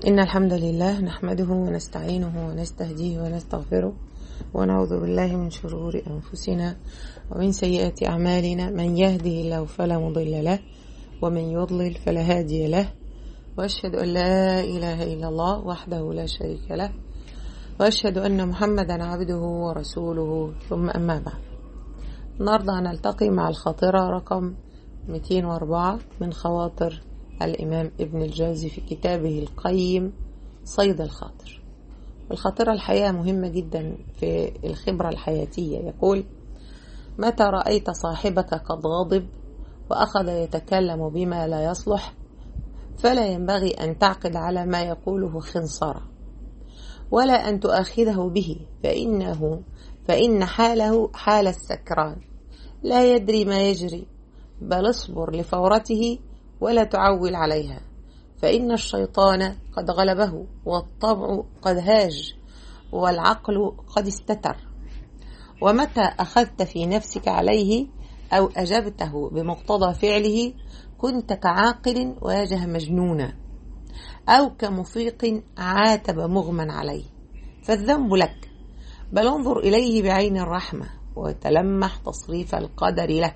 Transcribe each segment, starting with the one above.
إن الحمد لله نحمده ونستعينه ونستهديه ونستغفره ونعوذ بالله من شرور أنفسنا ومن سيئات أعمالنا من يهده الله فلا مضل له ومن يضلل فلا هادي له وأشهد أن لا إله إلا الله وحده لا شريك له وأشهد أن محمدا عبده ورسوله ثم أما بعد النهاردة هنلتقي مع الخاطرة رقم 204 من خواطر الإمام ابن الجوزي في كتابه القيم صيد الخاطر الخاطرة الحقيقة مهمة جدا في الخبرة الحياتية يقول متى رأيت صاحبك قد غضب وأخذ يتكلم بما لا يصلح فلا ينبغي أن تعقد على ما يقوله خنصرة ولا أن تؤاخذه به فإنه فإن حاله حال السكران لا يدري ما يجري بل اصبر لفورته ولا تعول عليها فإن الشيطان قد غلبه والطبع قد هاج والعقل قد استتر ومتى أخذت في نفسك عليه أو أجبته بمقتضى فعله كنت كعاقل واجه مجنونا أو كمفيق عاتب مغمى عليه فالذنب لك بل انظر إليه بعين الرحمة وتلمح تصريف القدر له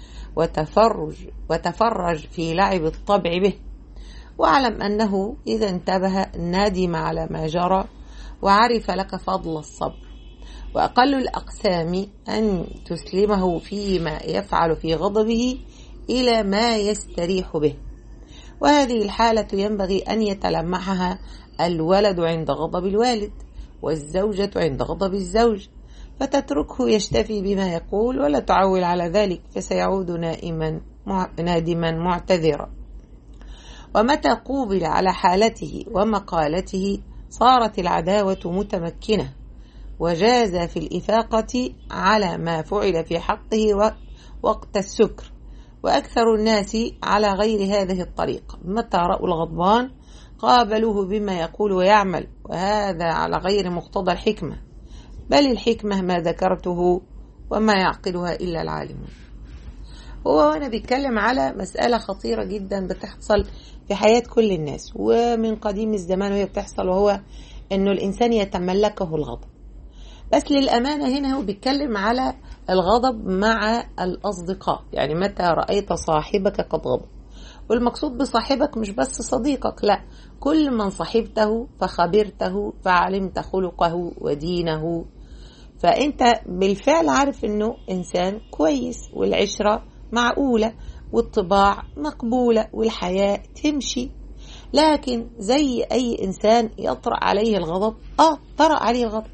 وتفرج وتفرج في لعب الطبع به واعلم أنه إذا انتبه ندم على ما جرى وعرف لك فضل الصبر وأقل الأقسام أن تسلمه فيما يفعل في غضبه إلى ما يستريح به وهذه الحالة ينبغي أن يتلمحها الولد عند غضب الوالد والزوجة عند غضب الزوج فتتركه يشتفي بما يقول ولا تعول على ذلك فسيعود نائما نادما معتذرا ومتى قوبل على حالته ومقالته صارت العداوة متمكنة وجاز في الإفاقة على ما فعل في حقه وقت السكر وأكثر الناس على غير هذه الطريقة متى رأوا الغضبان قابلوه بما يقول ويعمل وهذا على غير مقتضى الحكمة بل الحكمة ما ذكرته وما يعقلها إلا العالمون هو هنا بيتكلم على مسألة خطيرة جدا بتحصل في حياة كل الناس ومن قديم الزمان وهي بتحصل وهو أنه الإنسان يتملكه الغضب بس للأمانة هنا هو بيتكلم على الغضب مع الأصدقاء يعني متى رأيت صاحبك قد غضب والمقصود بصاحبك مش بس صديقك لا كل من صحبته فخبرته فعلمت خلقه ودينه فانت بالفعل عارف انه انسان كويس والعشره معقوله والطباع مقبوله والحياه تمشي لكن زي اي انسان يطرا عليه الغضب اه طرا عليه الغضب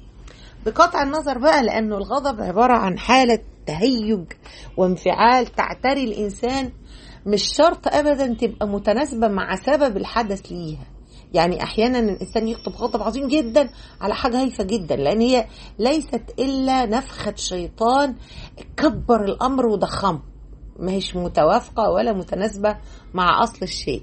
بقطع النظر بقى لانه الغضب عباره عن حاله تهيج وانفعال تعتري الانسان مش شرط ابدا تبقى متناسبه مع سبب الحدث ليها يعني احيانا الانسان يغضب غضب عظيم جدا على حاجه هايفه جدا لان هي ليست الا نفخه شيطان كبر الامر وضخمه ما هيش متوافقه ولا متناسبه مع اصل الشيء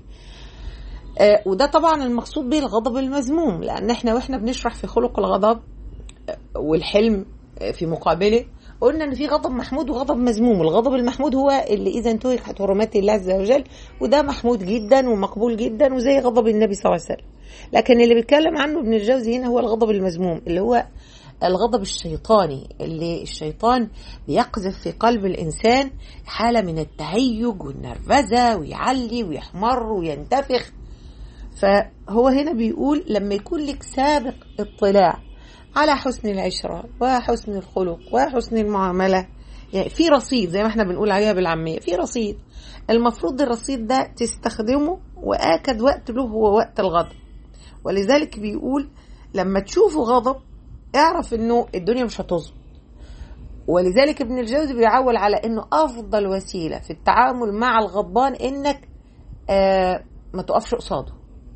آه وده طبعا المقصود به الغضب المذموم لان احنا واحنا بنشرح في خلق الغضب والحلم في مقابله قلنا ان في غضب محمود وغضب مذموم الغضب المحمود هو اللي اذا انتهكت حرمات الله عز وجل وده محمود جدا ومقبول جدا وزي غضب النبي صلى الله عليه وسلم لكن اللي بيتكلم عنه ابن الجوزي هنا هو الغضب المذموم اللي هو الغضب الشيطاني اللي الشيطان بيقذف في قلب الانسان حاله من التهيج والنرفزه ويعلي ويحمر وينتفخ فهو هنا بيقول لما يكون لك سابق اطلاع على حسن العشرة وحسن الخلق وحسن المعاملة يعني في رصيد زي ما احنا بنقول عليها بالعامية في رصيد المفروض الرصيد ده تستخدمه وآكد وقت له هو وقت الغضب ولذلك بيقول لما تشوفوا غضب اعرف انه الدنيا مش هتظبط ولذلك ابن الجوزي بيعول على انه افضل وسيله في التعامل مع الغضبان انك آه ما تقفش قصاده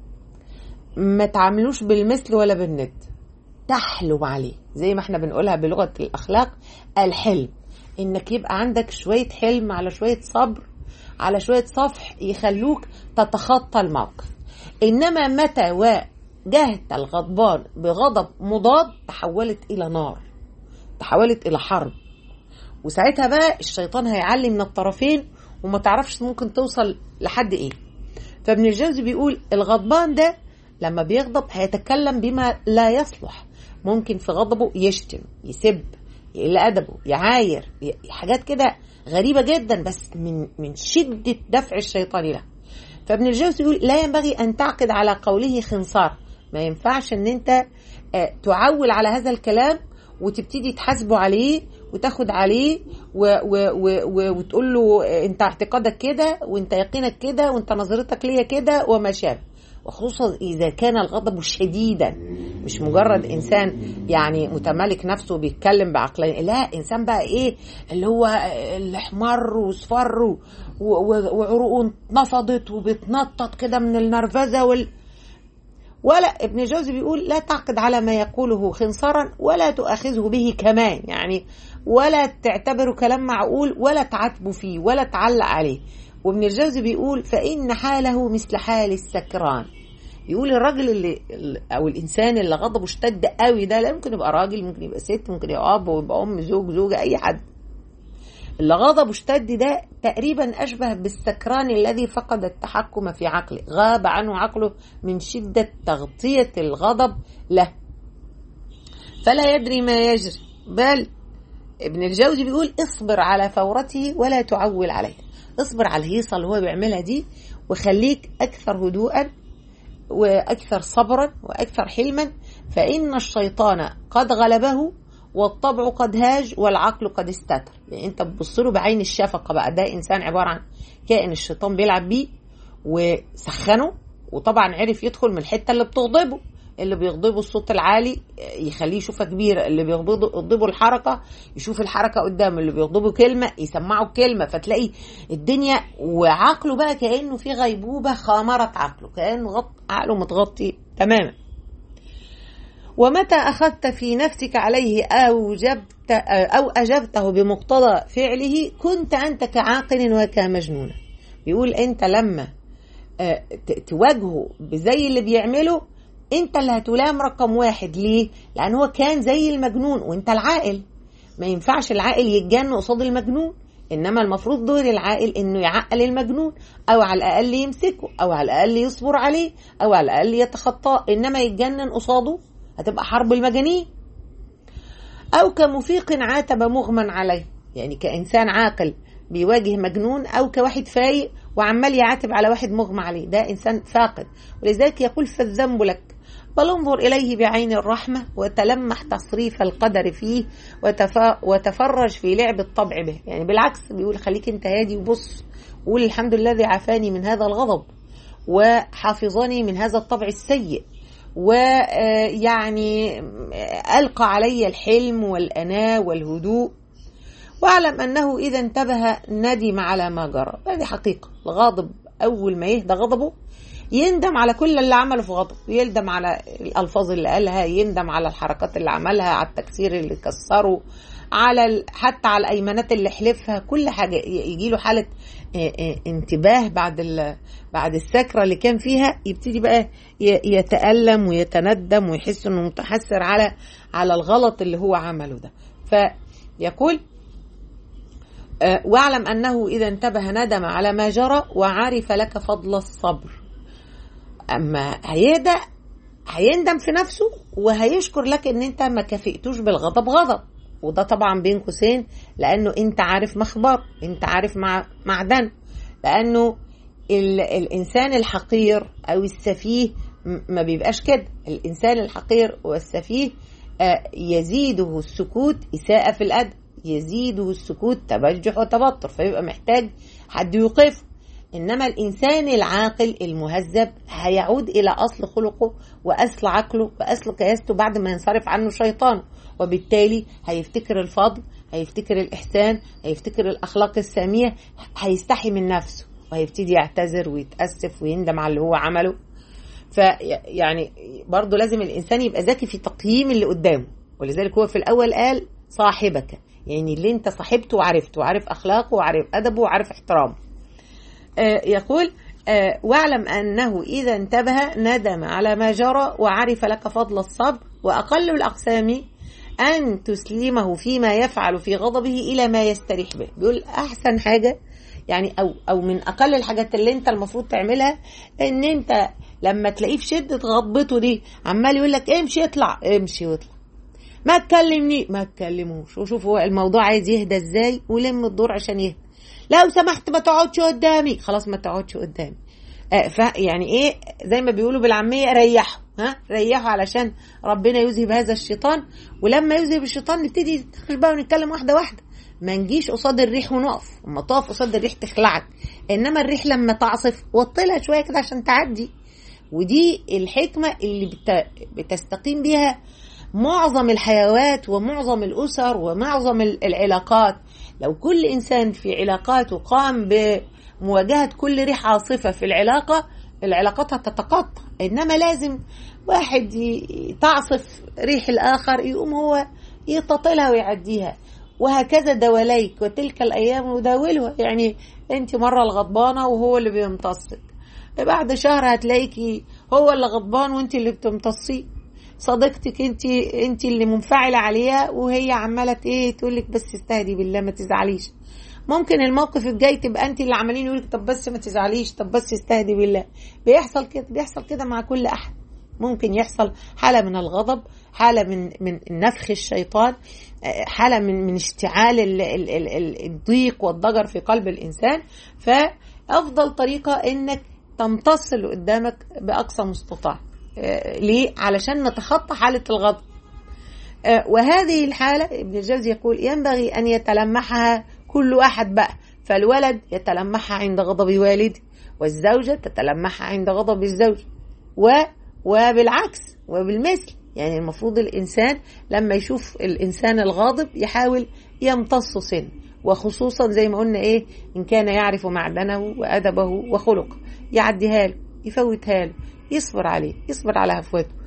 ما تعاملوش بالمثل ولا بالند تحلم عليه زي ما احنا بنقولها بلغة الأخلاق الحلم إنك يبقى عندك شوية حلم على شوية صبر على شوية صفح يخلوك تتخطى الموقف إنما متى واجهت الغضبان بغضب مضاد تحولت إلى نار تحولت إلى حرب وساعتها بقى الشيطان هيعلي من الطرفين وما تعرفش ممكن توصل لحد إيه فابن الجوزي بيقول الغضبان ده لما بيغضب هيتكلم بما لا يصلح ممكن في غضبه يشتم يسب يقل ادبه يعاير حاجات كده غريبه جدا بس من من شده دفع الشيطان له فابن الجوزي يقول لا ينبغي ان تعقد على قوله خنصار ما ينفعش ان انت تعول على هذا الكلام وتبتدي تحاسبه عليه وتاخد عليه و و و و وتقول له انت اعتقادك كده وانت يقينك كده وانت نظرتك ليا كده وما شابه وخصوصا اذا كان الغضب شديدا مش مجرد انسان يعني متمالك نفسه بيتكلم بعقلانيه لا انسان بقى ايه اللي هو اللي احمر واصفر وعروقه نفضت وبتنطط كده من النرفزه وال ولا ابن جوزي بيقول لا تعقد على ما يقوله خنصرا ولا تؤاخذه به كمان يعني ولا تعتبره كلام معقول ولا تعاتبه فيه ولا تعلق عليه وابن الجوزي بيقول فإن حاله مثل حال السكران يقول الراجل اللي او الانسان اللي غضبه اشتد قوي ده لا ممكن يبقى راجل ممكن يبقى ست ممكن يبقى اب ويبقى ام زوج زوجه اي حد اللي غضبه اشتد ده تقريبا اشبه بالسكران الذي فقد التحكم في عقله غاب عنه عقله من شده تغطيه الغضب له فلا يدري ما يجري بل ابن الجوزي بيقول اصبر على فورته ولا تعول عليه اصبر على الهيصه اللي هو بيعملها دي وخليك اكثر هدوءا واكثر صبرا واكثر حلما فان الشيطان قد غلبه والطبع قد هاج والعقل قد استتر يعني انت بتبص له بعين الشفقه بقى ده انسان عباره عن كائن الشيطان بيلعب بيه وسخنه وطبعا عرف يدخل من الحته اللي بتغضبه اللي بيغضبه الصوت العالي يخليه يشوفها كبيرة اللي بيغضبه الحركة يشوف الحركة قدامه اللي بيغضبه كلمة يسمعه كلمة فتلاقي الدنيا وعقله بقى كأنه في غيبوبة خامرت عقله كأنه غط عقله متغطي تماما ومتى أخذت في نفسك عليه أوجبت أو أجبته بمقتضى فعله كنت أنت كعاقل وكمجنون بيقول أنت لما تواجهه بزي اللي بيعمله انت اللي هتلام رقم واحد ليه لان هو كان زي المجنون وانت العاقل ما ينفعش العاقل يتجن قصاد المجنون انما المفروض دور العاقل انه يعقل المجنون او على الاقل يمسكه او على الاقل يصبر عليه او على الاقل يتخطاه انما يتجنن قصاده هتبقى حرب المجانين او كمفيق عاتب مغمى عليه يعني كانسان عاقل بيواجه مجنون او كواحد فايق وعمال يعاتب على واحد مغمى عليه ده انسان فاقد ولذلك يقول فالذنب لك بل انظر إليه بعين الرحمة وتلمح تصريف القدر فيه وتف... وتفرج في لعب الطبع به يعني بالعكس بيقول خليك انت هادي وبص وقول الحمد لله الذي عافاني من هذا الغضب وحافظني من هذا الطبع السيء ويعني ألقى علي الحلم والأناة والهدوء واعلم أنه إذا انتبه ندم على ما جرى هذه حقيقة الغاضب أول ما يهدى غضبه يندم على كل اللي عمله في غضب يندم على الألفاظ اللي قالها يندم على الحركات اللي عملها على التكسير اللي كسره على حتى على الايمانات اللي حلفها كل حاجه يجي له حاله انتباه بعد بعد السكره اللي كان فيها يبتدي بقى يتالم ويتندم ويحس انه متحسر على على الغلط اللي هو عمله ده فيقول واعلم انه اذا انتبه ندم على ما جرى وعرف لك فضل الصبر اما هيهدى هيندم في نفسه وهيشكر لك ان انت ما كافئتوش بالغضب غضب وده طبعا بين قوسين لانه انت عارف مخبر انت عارف مع معدن لانه ال الانسان الحقير او السفيه ما بيبقاش كده الانسان الحقير والسفيه يزيده السكوت اساءه في الادب يزيده السكوت تبجح وتبطر فيبقى محتاج حد يوقفه انما الانسان العاقل المهذب هيعود الى اصل خلقه واصل عقله واصل قياسته بعد ما ينصرف عنه شيطانه وبالتالي هيفتكر الفضل هيفتكر الاحسان هيفتكر الاخلاق الساميه هيستحي من نفسه وهيبتدي يعتذر ويتاسف ويندم على اللي هو عمله فيعني برضه لازم الانسان يبقى ذكي في تقييم اللي قدامه ولذلك هو في الاول قال صاحبك يعني اللي انت صاحبته وعرفته وعارف اخلاقه وعارف ادبه وعارف احترامه آه يقول آه واعلم انه اذا انتبه ندم على ما جرى وعرف لك فضل الصبر واقل الاقسام ان تسلمه فيما يفعل في غضبه الى ما يستريح به بيقول احسن حاجه يعني او او من اقل الحاجات اللي انت المفروض تعملها ان انت لما تلاقيه في شده غضبته دي عمال يقول لك امشي اطلع امشي واطلع ما تكلمني ما تكلموش وشوف هو الموضوع عايز يهدى ازاي ولم الدور عشان يهدى لو سمحت ما تقعدش قدامي خلاص ما تقعدش قدامي آه ف يعني ايه زي ما بيقولوا بالعاميه ريحوا ها ريحوا علشان ربنا يذهب هذا الشيطان ولما يذهب الشيطان نبتدي نتناقش بقى ونتكلم واحده واحده ما نجيش قصاد الريح ونقف اما تقف قصاد الريح تخلعك انما الريح لما تعصف وطلها شويه كده عشان تعدي ودي الحكمه اللي بت... بتستقيم بيها معظم الحيوات ومعظم الاسر ومعظم العلاقات لو كل انسان في علاقاته قام بمواجهه كل ريح عاصفه في العلاقه العلاقات هتتقطع انما لازم واحد تعصف ريح الاخر يقوم هو يتطلها ويعديها وهكذا دواليك وتلك الايام نداولها يعني انت مره الغضبانه وهو اللي بيمتصك بعد شهر هتلاقيكي هو اللي غضبان وانت اللي بتمتصيه صديقتك انت انت اللي منفعله عليها وهي عماله ايه تقول لك بس استهدي بالله ما تزعليش ممكن الموقف الجاي تبقى انت اللي عمالين يقولك طب بس ما تزعليش طب بس استهدي بالله بيحصل كده بيحصل كده مع كل احد ممكن يحصل حاله من الغضب حاله من من نفخ الشيطان حاله من من اشتعال ال ال ال الضيق والضجر في قلب الانسان فافضل طريقه انك تمتص اللي قدامك باقصى مستطاع ليه علشان نتخطى حاله الغضب وهذه الحاله ابن الجوزي يقول ينبغي ان يتلمحها كل احد بقى فالولد يتلمحها عند غضب والده والزوجه تتلمحها عند غضب الزوج و وبالعكس وبالمثل يعني المفروض الإنسان لما يشوف الإنسان الغاضب يحاول يمتص سن وخصوصا زي ما قلنا إيه إن كان يعرف معدنه وأدبه وخلقه يعديها له يفوتها له يصبر عليه يصبر على هفوته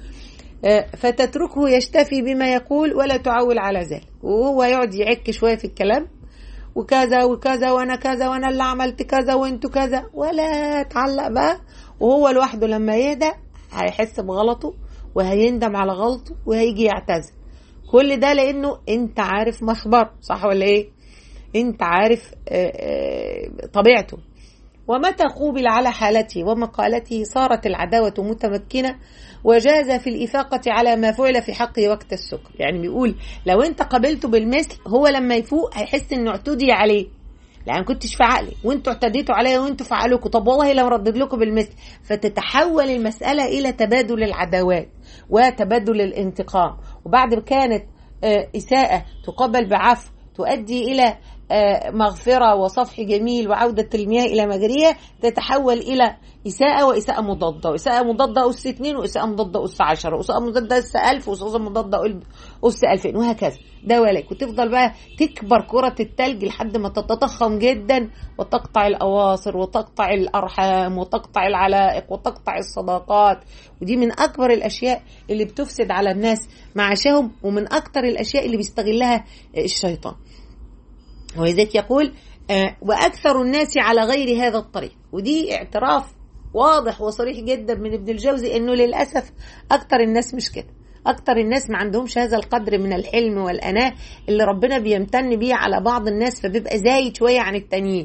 فتتركه يشتفي بما يقول ولا تعول على ذلك وهو يقعد يعك شوية في الكلام وكذا وكذا وانا كذا وانا اللي عملت كذا وانتوا كذا ولا تعلق بقى وهو لوحده لما يهدى هيحس بغلطه وهيندم على غلطه وهيجي يعتذر كل ده لانه انت عارف مخبره صح ولا ايه انت عارف طبيعته ومتى قوبل على حالته ومقالته صارت العداوة متمكنة وجاز في الإفاقة على ما فعل في حقه وقت السكر يعني بيقول لو انت قابلته بالمثل هو لما يفوق هيحس انه اعتدي عليه لا كنتش في عقلي وانتوا اعتديتوا عليا وانتوا في عقلكم طب والله لو ردد لكم بالمثل فتتحول المسألة إلى تبادل العداوات وتبادل الانتقام وبعد كانت إساءة تقابل بعفو تؤدي إلى مغفرة وصفح جميل وعودة المياه إلى مجريها تتحول إلى إساءة وإساءة مضادة وإساءة مضادة أس 2 وإساءة مضادة أس 10 وإساءة مضادة أس 1000 وإساءة مضادة أس 2000 وهكذا ده ولك وتفضل بقى تكبر كرة التلج لحد ما تتضخم جدا وتقطع الأواصر وتقطع الأرحام وتقطع العلائق وتقطع الصداقات ودي من أكبر الأشياء اللي بتفسد على الناس معاشهم ومن أكتر الأشياء اللي بيستغلها الشيطان ولذلك يقول آه وأكثر الناس على غير هذا الطريق ودي اعتراف واضح وصريح جدا من ابن الجوزي انه للاسف اكتر الناس مش كده اكتر الناس ما عندهمش هذا القدر من الحلم والاناه اللي ربنا بيمتن بيه على بعض الناس فبيبقى زايد شويه عن التانيين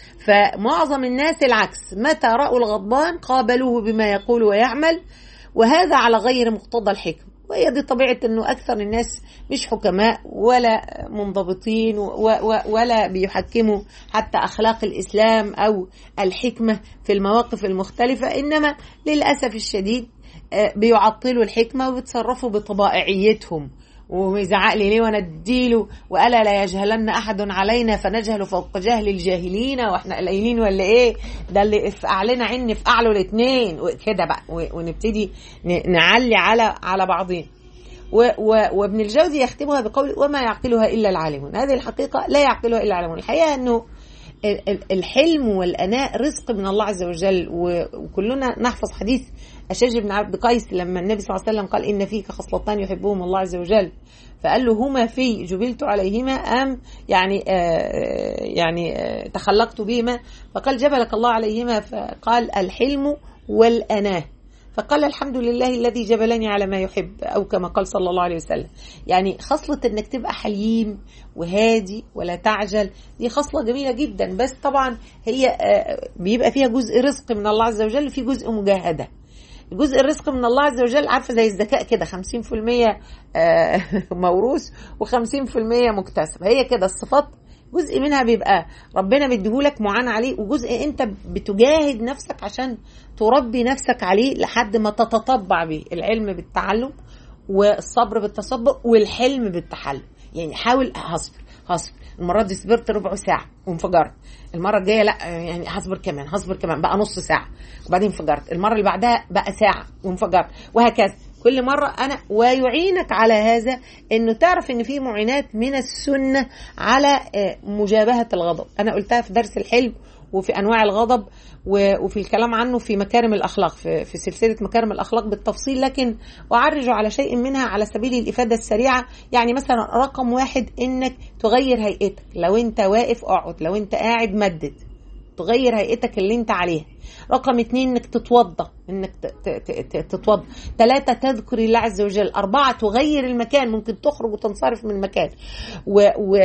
فمعظم الناس العكس متى راوا الغضبان قابلوه بما يقول ويعمل وهذا على غير مقتضى الحكم وهي دي طبيعة انه اكثر الناس مش حكماء ولا منضبطين ولا بيحكموا حتى اخلاق الاسلام او الحكمة في المواقف المختلفة انما للاسف الشديد بيعطلوا الحكمة وبيتصرفوا بطبائعيتهم ويزعق لي ليه وانا اديله والا لا يجهلن احد علينا فنجهل فوق جهل الجاهلين واحنا قليلين ولا ايه ده اللي في اعلنا عين في اعلى الاثنين وكده بقى ونبتدي نعلي على على بعضين وابن الجوزي يختمها بقول وما يعقلها الا العالمون هذه الحقيقه لا يعقلها الا العالمون الحقيقه انه الحلم والاناء رزق من الله عز وجل وكلنا نحفظ حديث أشج بن عبد قيس لما النبي صلى الله عليه وسلم قال إن فيك خصلتان يحبهم الله عز وجل فقال له هما في جبلت عليهما أم يعني آه يعني آه تخلقت بهما فقال جبلك الله عليهما فقال الحلم والأناه فقال الحمد لله الذي جبلني على ما يحب أو كما قال صلى الله عليه وسلم يعني خصلة أنك تبقى حليم وهادي ولا تعجل دي خصلة جميلة جدا بس طبعا هي آه بيبقى فيها جزء رزق من الله عز وجل في جزء مجاهدة جزء الرزق من الله عز وجل عارفه زي الذكاء كده 50% آه، موروث و50% مكتسب هي كده الصفات جزء منها بيبقى ربنا مديهولك معان عليه وجزء انت بتجاهد نفسك عشان تربي نفسك عليه لحد ما تتطبع بيه العلم بالتعلم والصبر بالتصبر والحلم بالتحلم يعني حاول هصبر هصبر المره دي صبرت ربع ساعه وانفجرت المره الجايه لا يعني هصبر كمان هصبر كمان بقى نص ساعه وبعدين انفجرت المره اللي بعدها بقى ساعه وانفجرت وهكذا كل مرة أنا ويعينك على هذا أنه تعرف أن في معينات من السنة على آه، مجابهة الغضب أنا قلتها في درس الحلم وفي انواع الغضب وفي الكلام عنه في مكارم الاخلاق في, في سلسله مكارم الاخلاق بالتفصيل لكن اعرج على شيء منها على سبيل الافاده السريعه يعني مثلا رقم واحد انك تغير هيئتك لو انت واقف اقعد لو انت قاعد مدد تغير هيئتك اللي انت عليها رقم اتنين انك تتوضى انك تتوضى ثلاثة تذكر الله عز وجل أربعة تغير المكان ممكن تخرج وتنصرف من المكان و و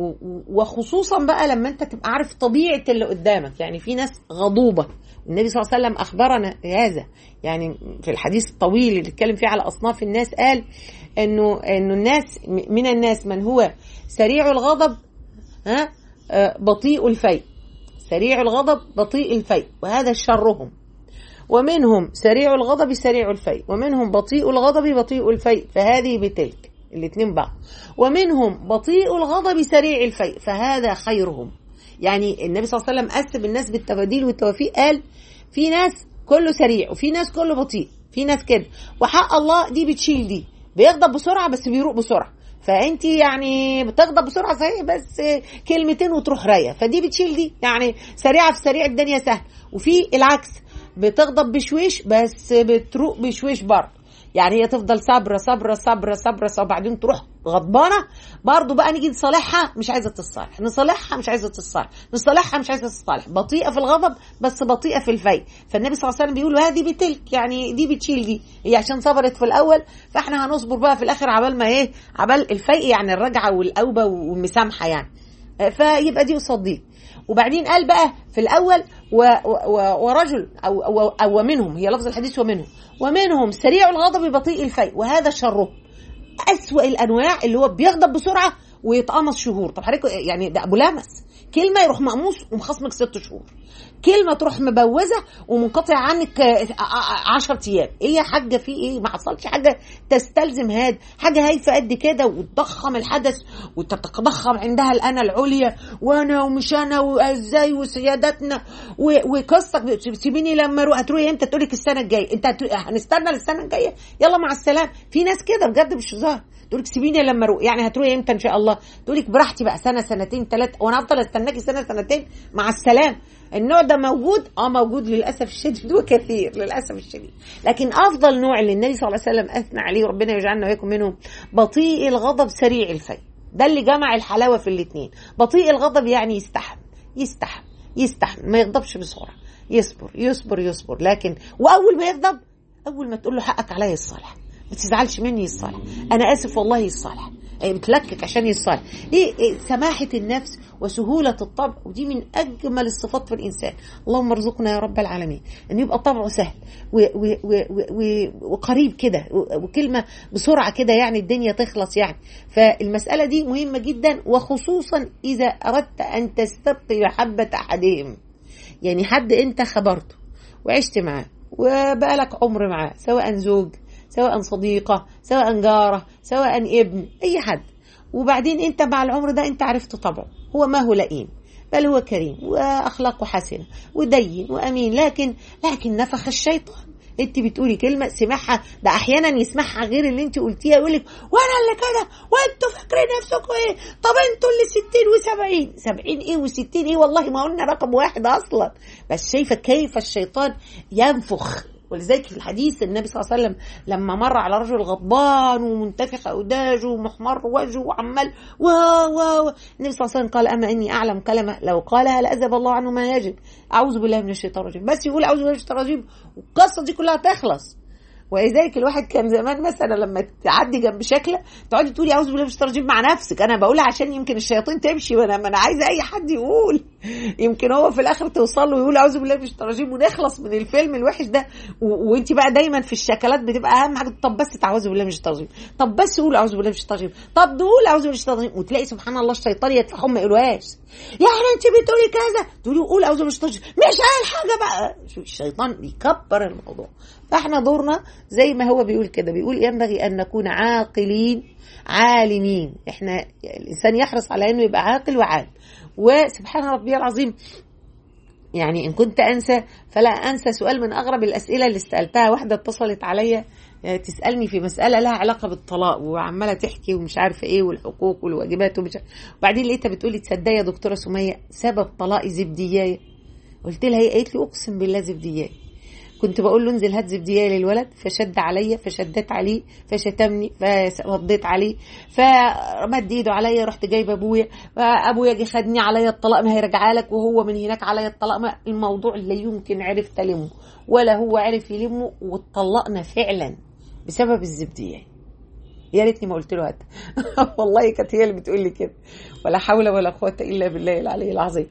وخصوصا بقى لما انت تبقى عارف طبيعة اللي قدامك يعني في ناس غضوبة النبي صلى الله عليه وسلم أخبرنا هذا يعني في الحديث الطويل اللي اتكلم فيه على أصناف الناس قال انه انه الناس من الناس من هو سريع الغضب ها آه، بطيء الفيء سريع الغضب بطيء الفيء وهذا شرهم ومنهم سريع الغضب سريع الفيء ومنهم بطيء الغضب بطيء الفيء فهذه بتلك الاثنين بعض ومنهم بطيء الغضب سريع الفيء فهذا خيرهم يعني النبي صلى الله عليه وسلم قسم الناس بالتباديل والتوفيق قال في ناس كله سريع وفي ناس كله بطيء في ناس كده وحق الله دي بتشيل دي بيغضب بسرعه بس بيروق بسرعه فانت يعني بتغضب بسرعه صحيح بس كلمتين وتروح رايه فدي بتشيل دي يعني سريعه في سريع الدنيا سهل وفي العكس بتغضب بشويش بس بتروق بشويش برضه يعني هي تفضل صبرة صبرة صبرة صبرة وبعدين تروح غضبانة برضه بقى نيجي نصالحها مش عايزة تتصالح نصالحها مش عايزة تتصالح نصالحها مش عايزة تتصالح بطيئة في الغضب بس بطيئة في الفي فالنبي صلى الله عليه وسلم بيقول هذه بتلك يعني دي بتشيل دي هي عشان صبرت في الأول فاحنا هنصبر بقى في الآخر عبال ما ايه عبال الفي يعني الرجعة والأوبة والمسامحة يعني فيبقى دي قصاد دي وبعدين قال بقى في الاول و و ورجل او او, أو ومنهم هي لفظ الحديث ومنهم ومنهم سريع الغضب بطيء الفيء وهذا شره أسوأ الأنواع اللي هو بيغضب بسرعة ويتقمص شهور طب حضرتك يعني ده أبو لامس كلمه يروح مقموص ومخصمك ست شهور كلمه تروح مبوزه ومنقطع عنك 10 ايام ايه يا حاجه في ايه ما حصلش حاجه تستلزم هذا حاجه هايفه قد كده وتضخم الحدث وتتضخم عندها الانا العليا وانا ومش انا وازاي وسيادتنا وقصتك سيبيني لما اروح هتروحي امتى تقول لك السنه الجايه انت هنستنى للسنه الجايه يلا مع السلامه في ناس كده بجد مش هزار تقول لك سيبيني لما اروح يعني هتروحي امتى ان شاء الله تقول لك براحتي بقى سنه سنتين ثلاثه وانا افضل استناكي سنه سنتين مع السلام النوع ده موجود اه موجود للاسف الشديد وكثير للاسف الشديد لكن افضل نوع اللي النبي صلى الله عليه وسلم اثنى عليه ربنا يجعلنا وياكم منهم بطيء الغضب سريع الفي ده اللي جمع الحلاوه في الاثنين بطيء الغضب يعني يستحم يستحم يستحم ما يغضبش بسرعه يصبر يصبر يصبر لكن واول ما يغضب اول ما تقول له حقك عليا الصالح ما تزعلش مني الصالح انا اسف والله الصالح بتلكك عشان يصالح ليه إيه سماحة النفس وسهولة الطبع ودي من أجمل الصفات في الإنسان اللهم ارزقنا يا رب العالمين أن يبقى طبعه سهل و و و وقريب كده وكلمة بسرعة كده يعني الدنيا تخلص يعني فالمسألة دي مهمة جدا وخصوصا إذا أردت أن تستبقي محبة أحدهم يعني حد أنت خبرته وعشت معاه وبقالك عمر معاه سواء زوج سواء صديقة سواء جارة سواء ابن أي حد وبعدين أنت مع العمر ده أنت عرفت طبعه هو ما هو لئيم بل هو كريم وأخلاقه حسنة ودين وأمين لكن لكن نفخ الشيطان انت بتقولي كلمه سمعها ده احيانا يسمعها غير اللي انت قلتيها يقول لك وانا اللي كده وانتوا فاكرين نفسكم ايه طب انتوا اللي 60 و70 70 ايه و60 ايه والله ما قلنا رقم واحد اصلا بس شايفه كيف الشيطان ينفخ ولذلك في الحديث النبي صلى الله عليه وسلم لما مر على رجل غضبان ومنتفخ اوداجه ومحمر وجهه وعمال و و النبي صلى الله عليه وسلم قال اما اني اعلم كلمه لو قالها لاذهب الله عنه ما يجب اعوذ بالله من الشيطان الرجيم بس يقول اعوذ بالله من الشيطان الرجيم والقصه دي كلها تخلص ولذلك الواحد كان زمان مثلا لما تعدي جنب شكله تقعدي تقولي اعوذ بالله من الشيطان الرجيم مع نفسك انا بقولها عشان يمكن الشياطين تمشي وانا ما انا عايزه اي حد يقول يمكن هو في الاخر توصل له ويقول اعوذ بالله من الشيطان الرجيم ونخلص من الفيلم الوحش ده و... وانت بقى دايما في الشكلات بتبقى اهم حاجه طب بس تعوذ بالله من الشيطان الرجيم طب بس قول اعوذ بالله من الشيطان الرجيم طب نقول اعوذ بالله من الشيطان الرجيم وتلاقي سبحان الله الشيطان يدفعهم ما يقولوهاش يعني انت بتقولي كذا تقولي قول اعوذ بالله من الشيطان الرجيم مش قال حاجه بقى شو الشيطان بيكبر الموضوع فاحنا دورنا زي ما هو بيقول كده بيقول ينبغي ان نكون عاقلين عالمين احنا الانسان يحرص على انه يبقى عاقل وعالم وسبحان ربي العظيم يعني ان كنت انسى فلا انسى سؤال من اغرب الاسئله اللي سالتها واحده اتصلت عليا تسالني في مساله لها علاقه بالطلاق وعماله تحكي ومش عارفه ايه والحقوق والواجبات ومش وبعدين لقيتها بتقولي تصدقي يا دكتوره سميه سبب طلاقي زبديايه قلت لها هي قالت لي اقسم بالله زبديايه كنت بقول له انزل هات زبدية للولد فشد عليا فشدت عليه فشتمني فرديت عليه فمد ايده عليا رحت جايبه ابويا ابويا جه خدني عليا الطلاق ما هيرجع لك وهو من هناك عليا الطلاق ما الموضوع لا يمكن عرفت المه ولا هو عرف يلمه واتطلقنا فعلا بسبب الزبديه يا ريتني ما قلت له هات والله كانت هي اللي بتقول لي كده ولا حول ولا قوه الا بالله العلي العظيم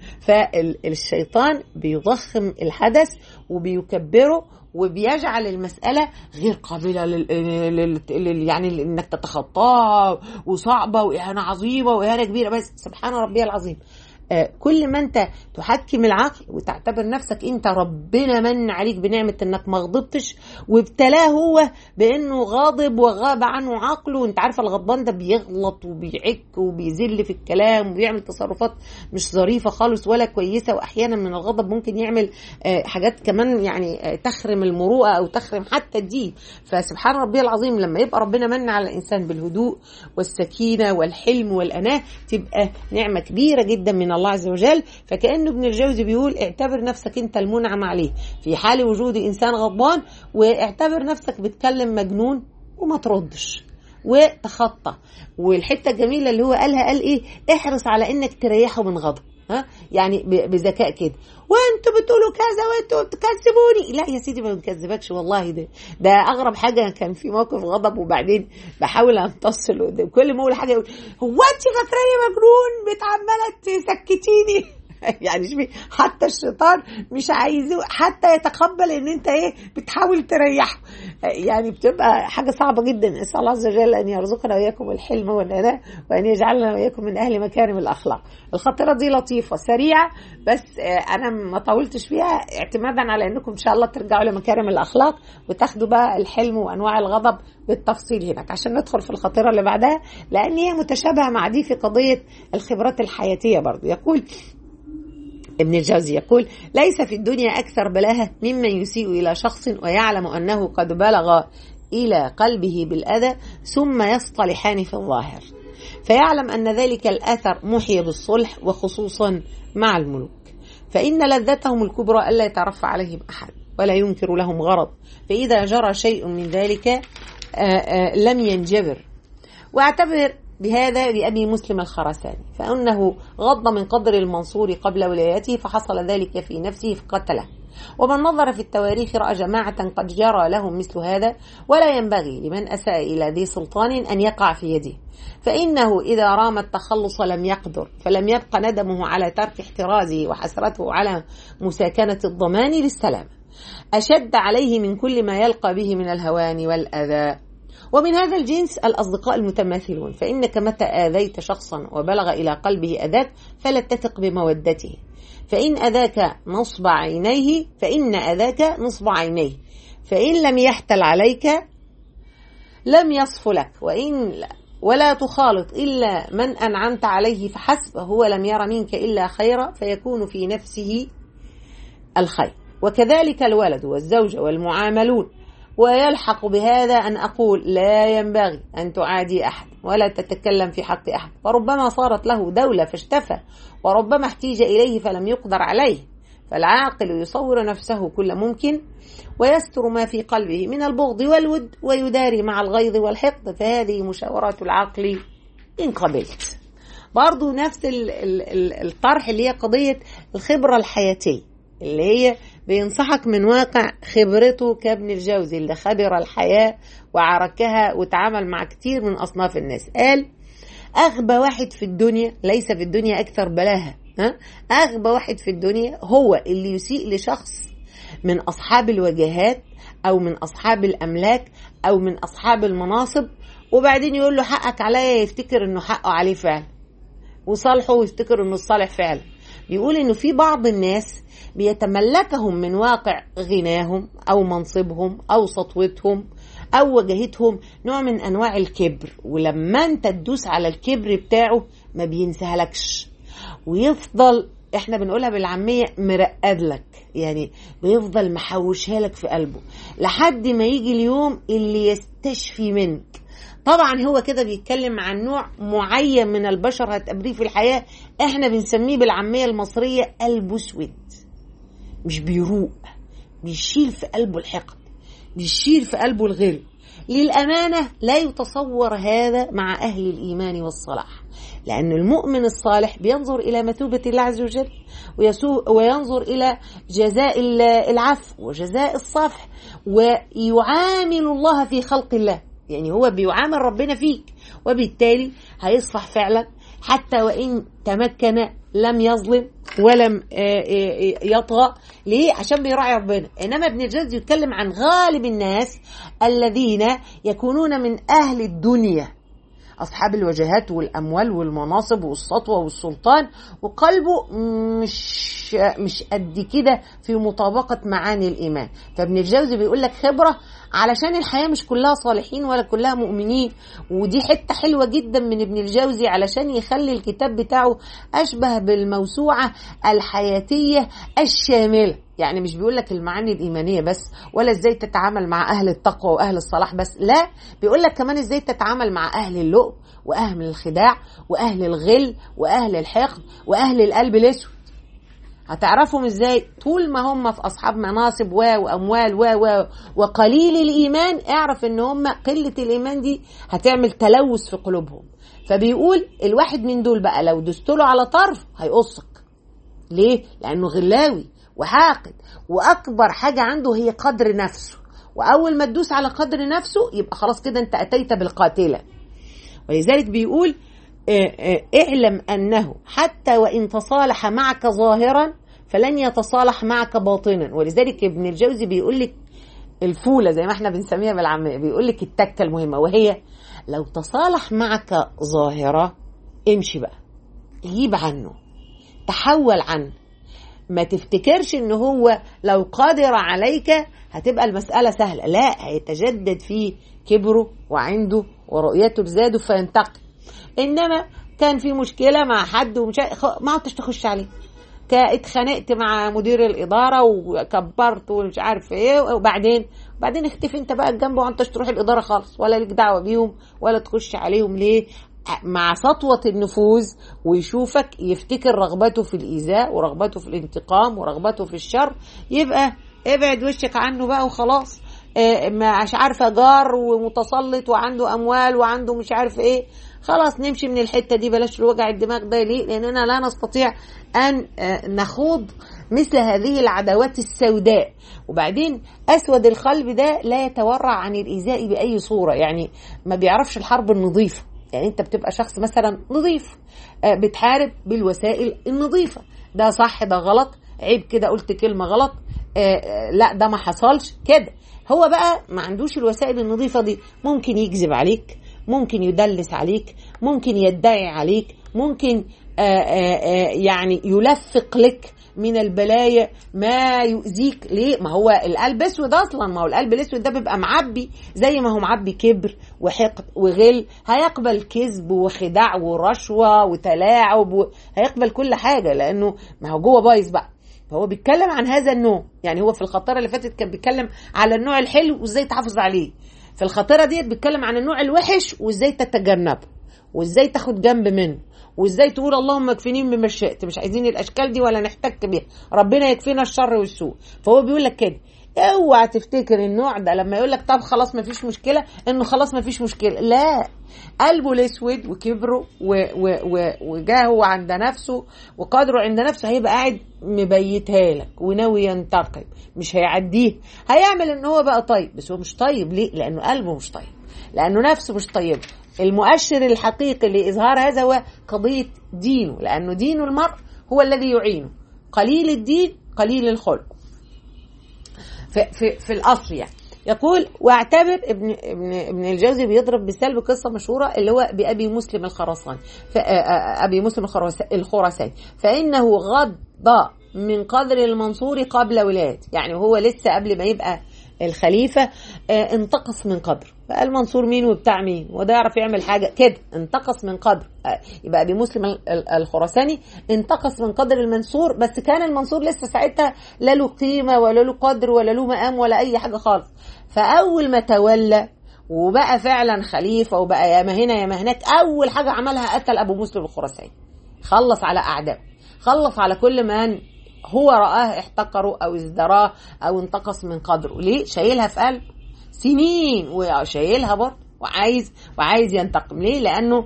فالشيطان بيضخم الحدث وبيكبره وبيجعل المسألة غير قابلة لل... لل... لل... يعني انك تتخطاها وصعبة وإهانة عظيمة وإهانة كبيرة بس سبحان ربي العظيم كل ما انت تحكم العقل وتعتبر نفسك انت ربنا من عليك بنعمه انك ما غضبتش وابتلاه هو بانه غاضب وغاب عنه عقله وانت عارفه الغضبان ده بيغلط وبيعك وبيذل في الكلام وبيعمل تصرفات مش ظريفه خالص ولا كويسه واحيانا من الغضب ممكن يعمل حاجات كمان يعني تخرم المروءه او تخرم حتى الدين فسبحان ربي العظيم لما يبقى ربنا من على الانسان بالهدوء والسكينه والحلم والاناه تبقى نعمه كبيره جدا من الله عز وجل فكأنه ابن الجوزي بيقول اعتبر نفسك انت المنعم عليه في حال وجود انسان غضبان واعتبر نفسك بتكلم مجنون وما تردش وتخطى والحته الجميله اللي هو قالها قال ايه احرص على انك تريحه من غضب ها يعني بذكاء كده وانتوا بتقولوا كذا وانتوا بتكذبوني لا يا سيدي ما بنكذبكش والله ده ده اغرب حاجه كان في موقف غضب وبعدين بحاول امتص كل ما اقول حاجه يقول هو انت فاكراني مجنون بتعمله تسكتيني يعني شوفي حتى الشيطان مش عايزه حتى يتقبل ان انت ايه بتحاول تريحه يعني بتبقى حاجه صعبه جدا اسال الله عز وجل ان يرزقنا واياكم الحلم والاناء وان يجعلنا واياكم من اهل مكارم الاخلاق الخطيره دي لطيفه سريعه بس انا ما طولتش فيها اعتمادا على انكم ان شاء الله ترجعوا لمكارم الاخلاق وتاخدوا بقى الحلم وانواع الغضب بالتفصيل هناك عشان ندخل في الخطيره اللي بعدها لان هي متشابهه مع دي في قضيه الخبرات الحياتيه برضو يقول ابن الجوزي يقول ليس في الدنيا أكثر بلاهة ممن يسيء إلى شخص ويعلم أنه قد بلغ إلى قلبه بالأذى ثم يصطلحان في الظاهر فيعلم أن ذلك الأثر محي بالصلح وخصوصا مع الملوك فإن لذتهم الكبرى ألا يترفع عليهم أحد ولا ينكر لهم غرض فإذا جرى شيء من ذلك آآ آآ لم ينجبر واعتبر بهذا بأبي مسلم الخرساني فأنه غض من قدر المنصور قبل ولايته فحصل ذلك في نفسه فقتله ومن نظر في التواريخ رأى جماعة قد جرى لهم مثل هذا ولا ينبغي لمن أساء إلى ذي سلطان أن يقع في يده فإنه إذا رام التخلص لم يقدر فلم يبق ندمه على ترك احترازه وحسرته على مساكنة الضمان للسلام أشد عليه من كل ما يلقى به من الهوان والأذى ومن هذا الجنس الأصدقاء المتماثلون فإنك متى آذيت شخصا وبلغ إلى قلبه أذاك فلا تثق بمودته فإن أذاك نصب عينيه فإن أذاك نصب عينيه فإن لم يحتل عليك لم يصف لك وإن ولا تخالط إلا من أنعمت عليه فحسب هو لم ير منك إلا خيرا فيكون في نفسه الخير وكذلك الولد والزوجة والمعاملون ويلحق بهذا أن أقول لا ينبغي أن تعادي أحد ولا تتكلم في حق أحد وربما صارت له دولة فاشتفى وربما احتيج إليه فلم يقدر عليه فالعاقل يصور نفسه كل ممكن ويستر ما في قلبه من البغض والود ويداري مع الغيظ والحقد فهذه مشاورات العقل إن قبلت برضو نفس الطرح اللي هي قضية الخبرة الحياتية اللي هي بينصحك من واقع خبرته كابن الجوزي اللي خبر الحياة وعركها وتعامل مع كتير من أصناف الناس قال أغبى واحد في الدنيا ليس في الدنيا أكثر بلاهة ها اغبى واحد في الدنيا هو اللي يسيء لشخص من اصحاب الوجهات او من اصحاب الاملاك او من اصحاب المناصب وبعدين يقول له حقك عليا يفتكر انه حقه عليه فعلا وصالحه ويفتكر انه الصالح فعلا بيقول انه في بعض الناس بيتملكهم من واقع غناهم او منصبهم او سطوتهم او وجهتهم نوع من انواع الكبر ولما انت تدوس على الكبر بتاعه ما بينسهلكش ويفضل احنا بنقولها بالعامية مرقد لك يعني بيفضل محوشها لك في قلبه لحد ما يجي اليوم اللي يستشفي منك طبعا هو كده بيتكلم عن نوع معين من البشر هتقابليه في الحياة احنا بنسميه بالعامية المصرية قلبه اسود مش بيروق بيشيل في قلبه الحقد بيشيل في قلبه الغل للأمانة لا يتصور هذا مع أهل الإيمان والصلاح لأن المؤمن الصالح بينظر إلى مثوبة الله عز وجل وينظر إلى جزاء العفو وجزاء الصفح ويعامل الله في خلق الله يعني هو بيعامل ربنا فيك وبالتالي هيصفح فعلا حتى وإن تمكن لم يظلم ولم يطغى ليه عشان بيراعي ربنا انما ابن الجوزي يتكلم عن غالب الناس الذين يكونون من اهل الدنيا اصحاب الوجهات والاموال والمناصب والسطوه والسلطان وقلبه مش مش قد كده في مطابقه معاني الايمان فابن الجوزي بيقول لك خبره علشان الحياه مش كلها صالحين ولا كلها مؤمنين ودي حته حلوه جدا من ابن الجوزي علشان يخلي الكتاب بتاعه اشبه بالموسوعه الحياتيه الشامله يعني مش بيقول لك المعاني الايمانيه بس ولا ازاي تتعامل مع اهل التقوى واهل الصلاح بس لا بيقول لك كمان ازاي تتعامل مع اهل اللؤم واهل الخداع واهل الغل واهل الحقد واهل القلب الاسود هتعرفهم ازاي طول ما هم في اصحاب مناصب و واموال و و وقليل الايمان اعرف ان هم قله الايمان دي هتعمل تلوث في قلوبهم فبيقول الواحد من دول بقى لو دستله على طرف هيقصك ليه لانه غلاوي وحاقد واكبر حاجه عنده هي قدر نفسه واول ما تدوس على قدر نفسه يبقى خلاص كده انت اتيت بالقاتله ولذلك بيقول اعلم انه حتى وان تصالح معك ظاهرا فلن يتصالح معك باطنا ولذلك ابن الجوزي بيقول لك الفوله زي ما احنا بنسميها بالعاميه بيقول لك التكه المهمه وهي لو تصالح معك ظاهره امشي بقى جيب عنه تحول عنه ما تفتكرش ان هو لو قادر عليك هتبقى المسألة سهلة لا هيتجدد فيه كبره وعنده ورؤيته لزاده فينتقم انما كان في مشكلة مع حد ومش ما عدتش تخش عليه اتخانقت مع مدير الإدارة وكبرت ومش عارف ايه وبعدين بعدين اختفي انت بقى جنبه وانتش تروح الإدارة خالص ولا ليك دعوة بيهم ولا تخش عليهم ليه مع سطوة النفوذ ويشوفك يفتكر رغبته في الإيذاء ورغبته في الانتقام ورغبته في الشر يبقى ابعد وشك عنه بقى وخلاص مش عارفة جار ومتسلط وعنده أموال وعنده مش عارف إيه خلاص نمشي من الحتة دي بلاش وجع الدماغ ده ليه لأننا لا نستطيع أن نخوض مثل هذه العداوات السوداء وبعدين أسود القلب ده لا يتورع عن الإيذاء بأي صورة يعني ما بيعرفش الحرب النظيفة يعني انت بتبقى شخص مثلا نظيف بتحارب بالوسائل النظيفه ده صح ده غلط عيب كده قلت كلمه غلط لا ده ما حصلش كده هو بقى ما عندوش الوسائل النظيفه دي ممكن يكذب عليك ممكن يدلس عليك ممكن يدعي عليك ممكن آآ آآ يعني يلفق لك من البلايا ما يؤذيك ليه ما هو القلب اسود اصلا ما هو القلب الاسود ده بيبقى معبي زي ما هو معبي كبر وحقد وغل هيقبل كذب وخداع ورشوه وتلاعب و... هيقبل كل حاجه لانه ما هو جوه بايظ بقى فهو بيتكلم عن هذا النوع يعني هو في الخطاره اللي فاتت كان بيتكلم على النوع الحلو وازاي تحافظ عليه في الخطيره ديت بيتكلم عن النوع الوحش وازاي تتجنبه وازاي تاخد جنب منه وازاي تقول اللهم اكفني بما شئت مش عايزين الاشكال دي ولا نحتك بيها ربنا يكفينا الشر والسوء فهو بيقول لك كده اوعى تفتكر النوع ده لما يقول لك طب خلاص ما فيش مشكله انه خلاص ما فيش مشكله لا قلبه الاسود وكبره وجاهه عند نفسه وقدره عند نفسه هيبقى قاعد مبيتها لك وناوي ينتقم مش هيعديه هيعمل ان هو بقى طيب بس هو مش طيب ليه لانه قلبه مش طيب لانه نفسه مش طيب المؤشر الحقيقي لاظهار هذا هو قضيه دينه لانه دين المرء هو الذي يعينه قليل الدين قليل الخلق في, في, في الأصل يعني يقول واعتبر ابن ابن ابن الجوزي بيضرب مثال بقصه مشهوره اللي هو بابي مسلم الخراساني ابي مسلم الخراساني فانه غض من قدر المنصور قبل ولادته يعني هو لسه قبل ما يبقى الخليفة اه انتقص من قدره المنصور مين وبتاع مين وده يعرف يعمل حاجة كده انتقص من قدره اه يبقى أبي مسلم الخراساني انتقص من قدر المنصور بس كان المنصور لسه ساعتها لا له قيمة ولا له قدر ولا له مقام ولا أي حاجة خالص فأول ما تولى وبقى فعلا خليفة وبقى يا ما هنا يا ما هناك أول حاجة عملها قتل أبو مسلم الخراساني خلص على أعدائه خلص على كل من هو رآه احتقره أو ازدراه أو انتقص من قدره ليه؟ شايلها في قلب سنين وشايلها برضه وعايز وعايز ينتقم ليه؟ لأنه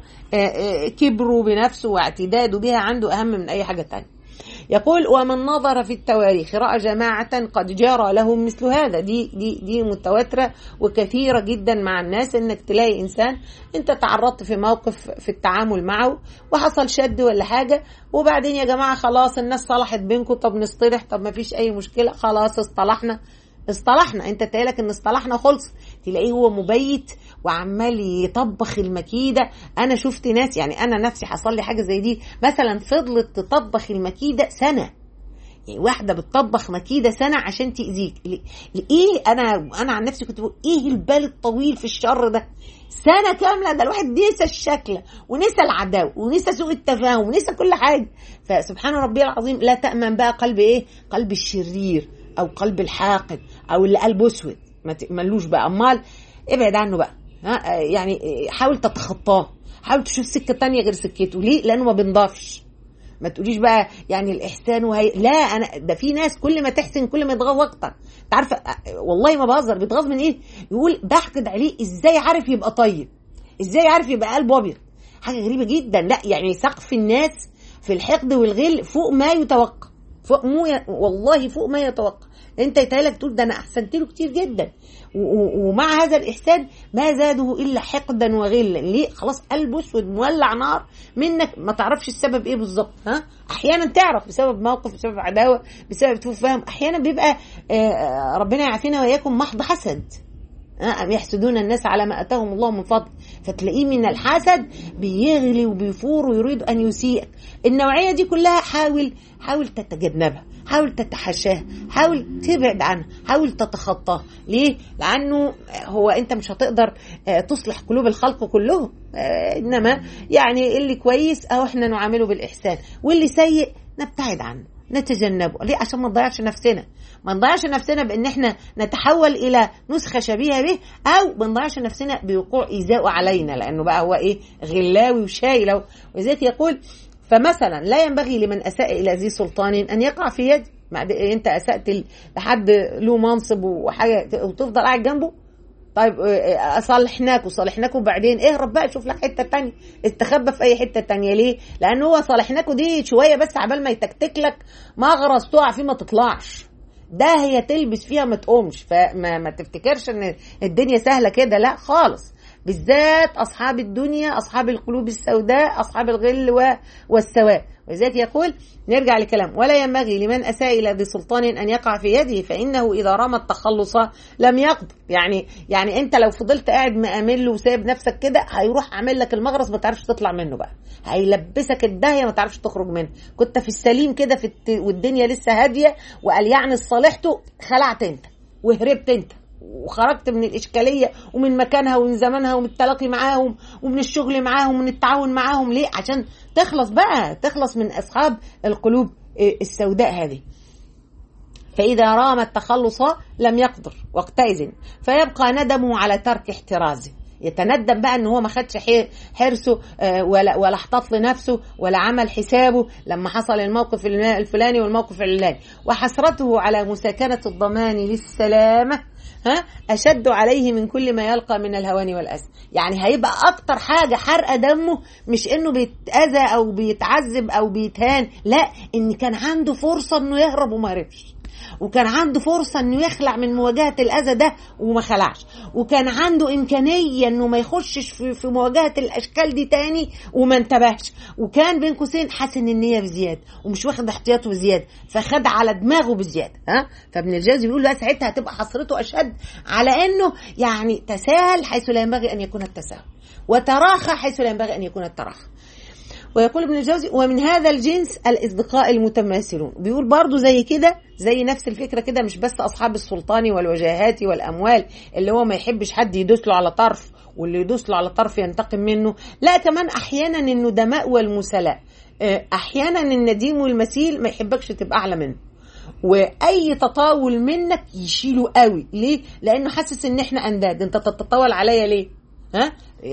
كبره بنفسه واعتداده بها عنده أهم من أي حاجة تانية يقول ومن نظر في التواريخ رأى جماعة قد جرى لهم مثل هذا دي دي دي متواترة وكثيرة جدا مع الناس انك تلاقي انسان انت تعرضت في موقف في التعامل معه وحصل شد ولا حاجة وبعدين يا جماعة خلاص الناس صلحت بينكم طب نصطلح طب ما فيش اي مشكلة خلاص اصطلحنا اصطلحنا انت تقالك ان اصطلحنا خلص تلاقيه هو مبيت وعمال يطبخ المكيده انا شفت ناس يعني انا نفسي حصل لي حاجه زي دي مثلا فضلت تطبخ المكيده سنه يعني واحده بتطبخ مكيده سنه عشان تاذيك ايه انا انا عن نفسي كنت بقول ايه البال الطويل في الشر ده سنه كامله ده الواحد نسى الشكل ونسى العداوه ونسى سوء التفاهم ونسى كل حاجه فسبحان ربي العظيم لا تامن بقى قلب ايه قلب الشرير او قلب الحاقد او اللي قلبه اسود ما تملوش بقى امال ابعد عنه بقى ها يعني حاول تتخطاه حاول تشوف سكه تانية غير سكته ليه لانه ما بينضافش ما تقوليش بقى يعني الاحسان وهي لا انا ده في ناس كل ما تحسن كل ما يتغاظ اكتر انت عارفه والله ما بهزر بيتغاظ من ايه يقول بحقد عليه ازاي عارف يبقى طيب ازاي عارف يبقى قلبه ابيض حاجه غريبه جدا لا يعني سقف الناس في الحقد والغل فوق ما يتوقع فوق مو ي... والله فوق ما يتوقع انت يتهيألك تقول ده انا احسنت له كتير جدا ومع هذا الاحسان ما زاده الا حقدا وغلا ليه خلاص قلبه اسود مولع نار منك ما تعرفش السبب ايه بالظبط ها احيانا تعرف بسبب موقف بسبب عداوه بسبب سوء فهم احيانا بيبقى ربنا يعافينا واياكم محض حسد أم يحسدون الناس على ما أتاهم الله من فضل فتلاقيه من الحسد بيغلي وبيفور ويريد أن يسيئك النوعية دي كلها حاول حاول تتجنبها حاول تتحاشاها حاول تبعد عنها حاول تتخطاها ليه لانه هو انت مش هتقدر تصلح قلوب الخلق كلهم انما يعني اللي كويس او احنا نعامله بالاحسان واللي سيء نبتعد عنه نتجنبه ليه عشان ما نضيعش نفسنا ما نضيعش نفسنا بان احنا نتحول الى نسخه شبيهه به او ما نضيعش نفسنا بوقوع ايذائه علينا لانه بقى هو ايه غلاوي وشايل ولذلك يقول فمثلا لا ينبغي لمن اساء الى ذي سلطان ان يقع في يدي انت اسات لحد له منصب وحاجه وتفضل قاعد جنبه طيب صالحناك وصالحناك وبعدين اهرب بقى شوف لك حته تانية استخبى في اي حته تانية ليه؟ لان هو صالحناك دي شويه بس عبال ما يتكتك لك مغرز تقع فيه ما تطلعش ده هي تلبس فيها ما تقومش فما ما تفتكرش ان الدنيا سهله كده لا خالص بالذات اصحاب الدنيا اصحاب القلوب السوداء اصحاب الغل والسواء ولذلك يقول نرجع لكلام ولا ينبغي لمن اساء الى ذي سلطان ان يقع في يده فانه اذا رمى التخلص لم يقدر يعني يعني انت لو فضلت قاعد مأمن له وسايب نفسك كده هيروح عامل لك المغرز ما تعرفش تطلع منه بقى هيلبسك الداهيه ما تعرفش تخرج منه كنت في السليم كده في الت... والدنيا لسه هاديه وقال يعني صالحته خلعت انت وهربت انت وخرجت من الإشكالية ومن مكانها ومن زمانها ومن التلاقي معاهم ومن الشغل معاهم ومن التعاون معاهم ليه عشان تخلص بقى تخلص من أصحاب القلوب السوداء هذه فإذا رام التخلص لم يقدر وقتئذ فيبقى ندمه على ترك احترازه يتندم بقى ان هو ما خدش حرصه ولا ولا احتط لنفسه ولا عمل حسابه لما حصل الموقف الفلاني والموقف العلاني وحسرته على مساكنه الضمان للسلامه ها اشد عليه من كل ما يلقى من الهوان والاذى يعني هيبقى اكتر حاجه حرقه دمه مش انه بيتاذى او بيتعذب او بيتهان لا ان كان عنده فرصه انه يهرب وما هربش وكان عنده فرصة انه يخلع من مواجهة الاذى ده وما خلعش وكان عنده امكانية انه ما يخشش في, في مواجهة الاشكال دي تاني وما انتبهش وكان بين قوسين حاسن النية بزيادة ومش واخد احتياطه بزيادة فخد على دماغه بزيادة ها فابن الجوزي بيقول لا ساعتها هتبقى حسرته اشد على انه يعني تساهل حيث لا ينبغي ان يكون التساهل وتراخى حيث لا ينبغي ان يكون التراخى ويقول ابن الجوزي ومن هذا الجنس الأصدقاء المتماثلون بيقول برضو زي كده زي نفس الفكرة كده مش بس أصحاب السلطان والوجاهات والأموال اللي هو ما يحبش حد يدوس له على طرف واللي يدوس له على طرف ينتقم منه لا كمان أحيانا الندماء والمسلاء أحيانا النديم والمثيل ما يحبكش تبقى أعلى منه واي تطاول منك يشيله قوي ليه لانه حاسس ان احنا انداد انت تتطاول عليا ليه ها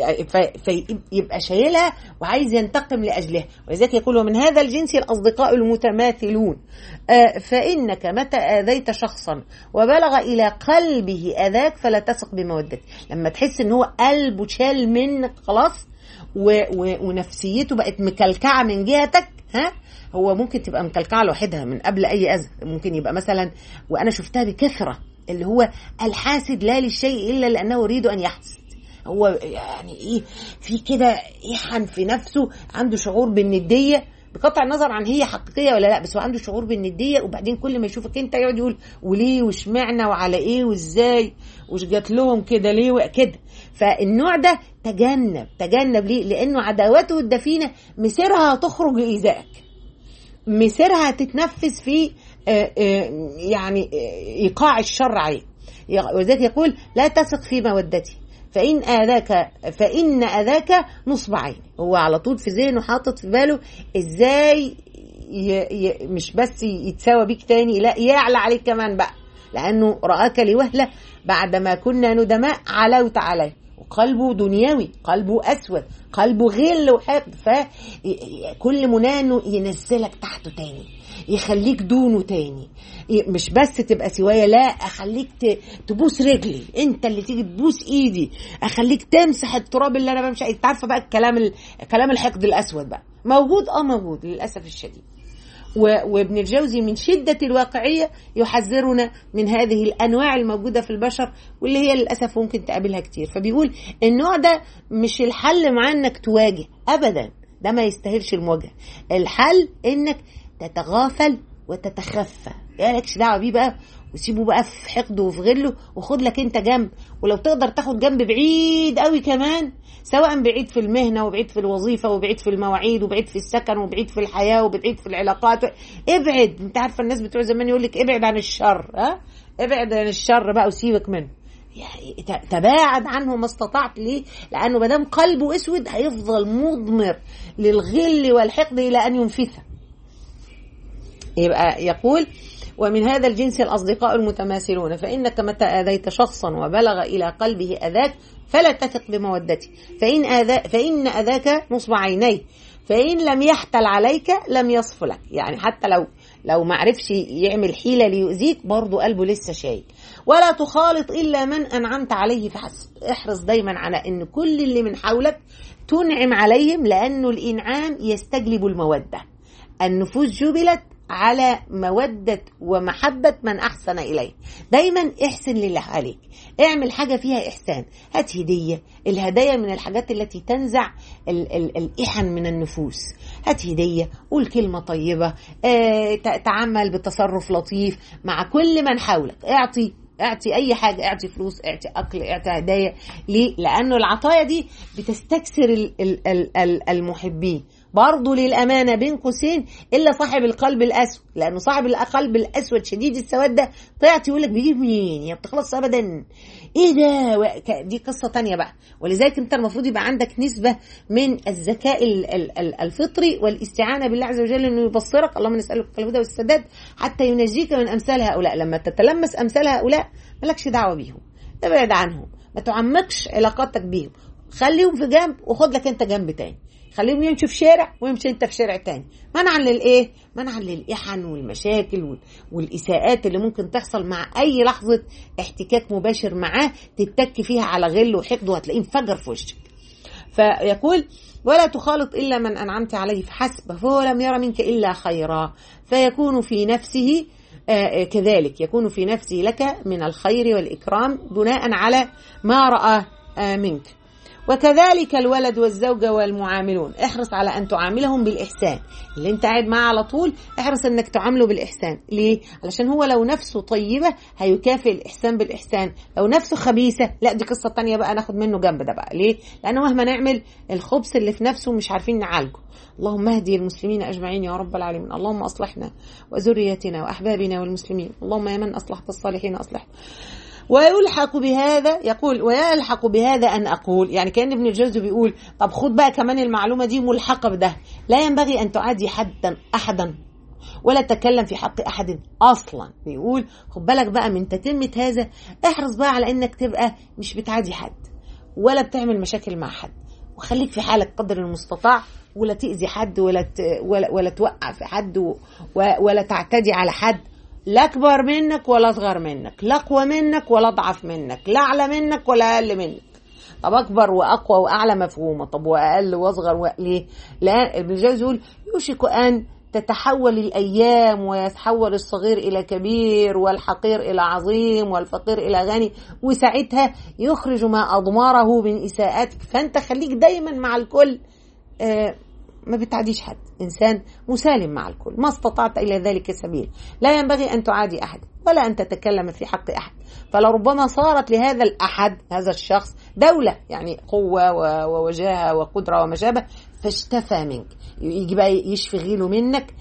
فيبقى شايلها وعايز ينتقم لاجلها ولذلك يقول ومن هذا الجنس الاصدقاء المتماثلون فانك متى اذيت شخصا وبلغ الى قلبه اذاك فلا تثق بمودته لما تحس ان هو قلبه شال منك خلاص و و ونفسيته بقت مكلكعه من جهتك ها هو ممكن تبقى مكلكعه لوحدها من قبل اي اذى ممكن يبقى مثلا وانا شفتها بكثره اللي هو الحاسد لا للشيء الا لانه يريد ان يحسد هو يعني ايه في كده يحن في نفسه عنده شعور بالنديه بقطع النظر عن هي حقيقيه ولا لا بس هو عنده شعور بالنديه وبعدين كل ما يشوفك انت يقعد يقول وليه واشمعنى وعلى ايه وازاي وش جات لهم كده ليه وكده فالنوع ده تجنب تجنب ليه لانه عداوته الدفينه مسيرها هتخرج لايذائك مسيرها هتتنفذ في يعني ايقاع الشر عليك ولذلك يقول لا تثق في مودتي فإن آذاك فإن أذاك نصب عين هو على طول في ذهنه حاطط في باله إزاي ي... ي... مش بس يتساوى بيك تاني لا يعلى عليك كمان بقى لأنه رآك لوهلة بعدما كنا ندماء علوت عليه وقلبه دنيوي قلبه أسود قلبه غل وحقد فكل مناه انه ينزلك تحته تاني يخليك دونه تاني مش بس تبقى سواية لا اخليك تبوس رجلي انت اللي تيجي تبوس ايدي اخليك تمسح التراب اللي انا بمشي انت عارفه بقى الكلام كلام الحقد الاسود بقى موجود اه موجود للاسف الشديد وابن الجوزي من شدة الواقعية يحذرنا من هذه الأنواع الموجودة في البشر واللي هي للأسف ممكن تقابلها كتير فبيقول النوع ده مش الحل معاه انك تواجه أبدا ده ما يستاهلش المواجهة الحل انك تتغافل وتتخفى مالكش دعوه بيه بقى وسيبه بقى في حقده وفي غله وخد لك انت جنب ولو تقدر تاخد جنب بعيد قوي كمان سواء بعيد في المهنه وبعيد في الوظيفه وبعيد في المواعيد وبعيد في السكن وبعيد في الحياه وبعيد في العلاقات ابعد انت عارفه الناس بتوع زمان يقول لك ابعد عن الشر ها ابعد عن الشر بقى وسيبك منه يعني تباعد عنه ما استطعت ليه؟ لانه ما دام قلبه اسود هيفضل مضمر للغل والحقد الى ان ينفثه. يبقى يقول ومن هذا الجنس الأصدقاء المتماثلون فإنك متى آذيت شخصا وبلغ إلى قلبه أذاك فلا تثق بمودته فإن, آذا فإن أذاك نصب عينيه فإن لم يحتل عليك لم يصف لك يعني حتى لو لو ما عرفش يعمل حيلة ليؤذيك برضه قلبه لسه شايل ولا تخالط إلا من أنعمت عليه فحسب احرص دايما على أن كل اللي من حولك تنعم عليهم لأنه الإنعام يستجلب المودة النفوس جبلت على مودة ومحبة من أحسن إليه دايما احسن للي عليك اعمل حاجة فيها إحسان هات هدية الهدايا من الحاجات التي تنزع ال ال الإحن من النفوس هات هدية قول كلمة طيبة اه تعمل بتصرف لطيف مع كل من حولك اعطي اعطي اي حاجه اعطي فلوس اعطي اكل اعطي هدايا ليه لانه العطايا دي بتستكثر المحبين برضه للأمانة بين قوسين إلا صاحب القلب الأسود لأنه صاحب القلب الأسود شديد السواد ده طلعت يقول لك بيجيب منين يا بتخلص أبدا إيه ده دي قصة تانية بقى ولذلك أنت المفروض يبقى عندك نسبة من الذكاء الفطري والاستعانة بالله عز وجل إنه يبصرك اللهم نسألك الهدى والسداد حتى ينجيك من أمثال هؤلاء لما تتلمس أمثال هؤلاء مالكش دعوة بيهم ابعد عنهم ما تعمقش علاقاتك بيهم خليهم في جنب وخد لك انت جنب تاني خليهم يمشوا في شارع ويمشي انت في شارع تاني منعا للايه منعا للاحن والمشاكل والاساءات اللي ممكن تحصل مع اي لحظه احتكاك مباشر معاه تتك فيها على غل وحقد وهتلاقيه انفجر في وشك فيقول ولا تخالط الا من انعمت عليه فحسب فهو لم ير منك الا خيرا فيكون في نفسه آه، كذلك يكون في نفسه لك من الخير والإكرام بناء على ما رأى آه، منك وكذلك الولد والزوجة والمعاملون احرص على أن تعاملهم بالإحسان اللي انت قاعد معاه على طول احرص أنك تعامله بالإحسان ليه؟ علشان هو لو نفسه طيبة هيكافئ الإحسان بالإحسان لو نفسه خبيثة لا دي قصة تانية بقى ناخد منه جنب ده بقى ليه؟ لأنه مهما نعمل الخبث اللي في نفسه مش عارفين نعالجه اللهم اهدي المسلمين أجمعين يا رب العالمين اللهم أصلحنا وذريتنا وأحبابنا والمسلمين اللهم يا من أصلحت الصالحين أصلح ويلحق بهذا يقول ويلحق بهذا ان اقول يعني كان ابن الجوزي بيقول طب خد بقى كمان المعلومه دي ملحقه بده لا ينبغي ان تعادي حدا احدا ولا تتكلم في حق احد اصلا بيقول خد بالك بقى من تتمه هذا احرص بقى على انك تبقى مش بتعادي حد ولا بتعمل مشاكل مع حد وخليك في حالك قدر المستطاع ولا تأذي حد ولا ت... ولا, ولا توقع في حد و... ولا تعتدي على حد لا اكبر منك ولا اصغر منك لا اقوى منك ولا اضعف منك لا اعلى منك ولا اقل منك طب اكبر واقوى واعلى مفهومه طب واقل واصغر و... ليه لا ابن الجوزي يقول يوشك ان تتحول الايام ويتحول الصغير الى كبير والحقير الى عظيم والفقير الى غني وساعتها يخرج ما اضماره من اساءاتك فانت خليك دايما مع الكل آه ما بتعديش حد إنسان مسالم مع الكل ما استطعت إلى ذلك سبيل لا ينبغي أن تعادي أحد ولا أن تتكلم في حق أحد فلربما صارت لهذا الأحد هذا الشخص دولة يعني قوة ووجاهة وقدرة وما شابه فاشتفى منك يجي بقى يشفي غيله منك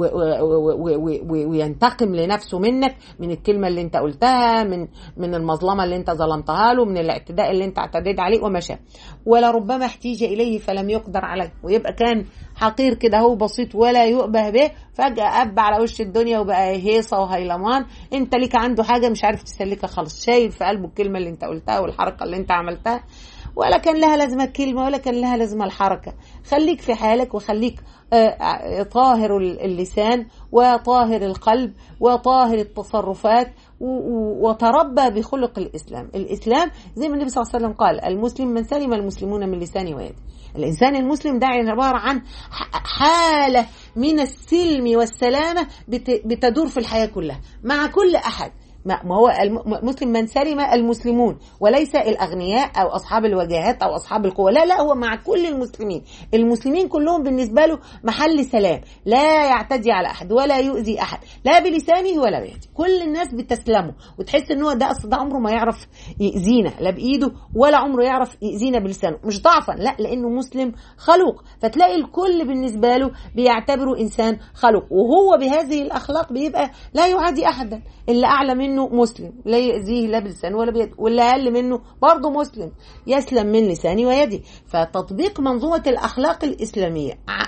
وينتقم لنفسه منك من الكلمة اللي انت قلتها من من المظلمة اللي انت ظلمتها له من الاعتداء اللي انت اعتديت عليه وما شابه ولربما احتيج إليه فلم يقدر عليه ويبقى كان حقير كده هو بسيط ولا يؤبه به فجأة أب على وش الدنيا وبقى هيصة وهيلمان انت ليك عنده حاجة مش عارف تسلكها خالص شايل في قلبه الكلمة اللي انت قلتها والحركة اللي انت عملتها ولا كان لها لازمة الكلمة ولا كان لها لازمة الحركة خليك في حالك وخليك طاهر اللسان وطاهر القلب وطاهر التصرفات وتربى بخلق الإسلام الإسلام زي ما النبي صلى الله عليه وسلم قال المسلم من سلم المسلمون من لسانه ويده الإنسان المسلم ده عبارة عن حالة من السلم والسلامة بتدور في الحياة كلها مع كل أحد ما هو المسلم من سلم المسلمون وليس الاغنياء او اصحاب الوجاهات او اصحاب القوه لا لا هو مع كل المسلمين المسلمين كلهم بالنسبه له محل سلام لا يعتدي على احد ولا يؤذي احد لا بلسانه ولا بيده كل الناس بتسلمه وتحس ان هو ده اصل ده عمره ما يعرف يأذينا لا بايده ولا عمره يعرف يأذينا بلسانه مش ضعفا لا لانه مسلم خلوق فتلاقي الكل بالنسبه له بيعتبره انسان خلوق وهو بهذه الاخلاق بيبقى لا يعادي احدا اللي اعلى منه منه مسلم لا يأذيه لا بلسانه ولا بيده واللي أقل منه برضه مسلم يسلم من لسانه ويده فتطبيق منظومة الأخلاق الإسلامية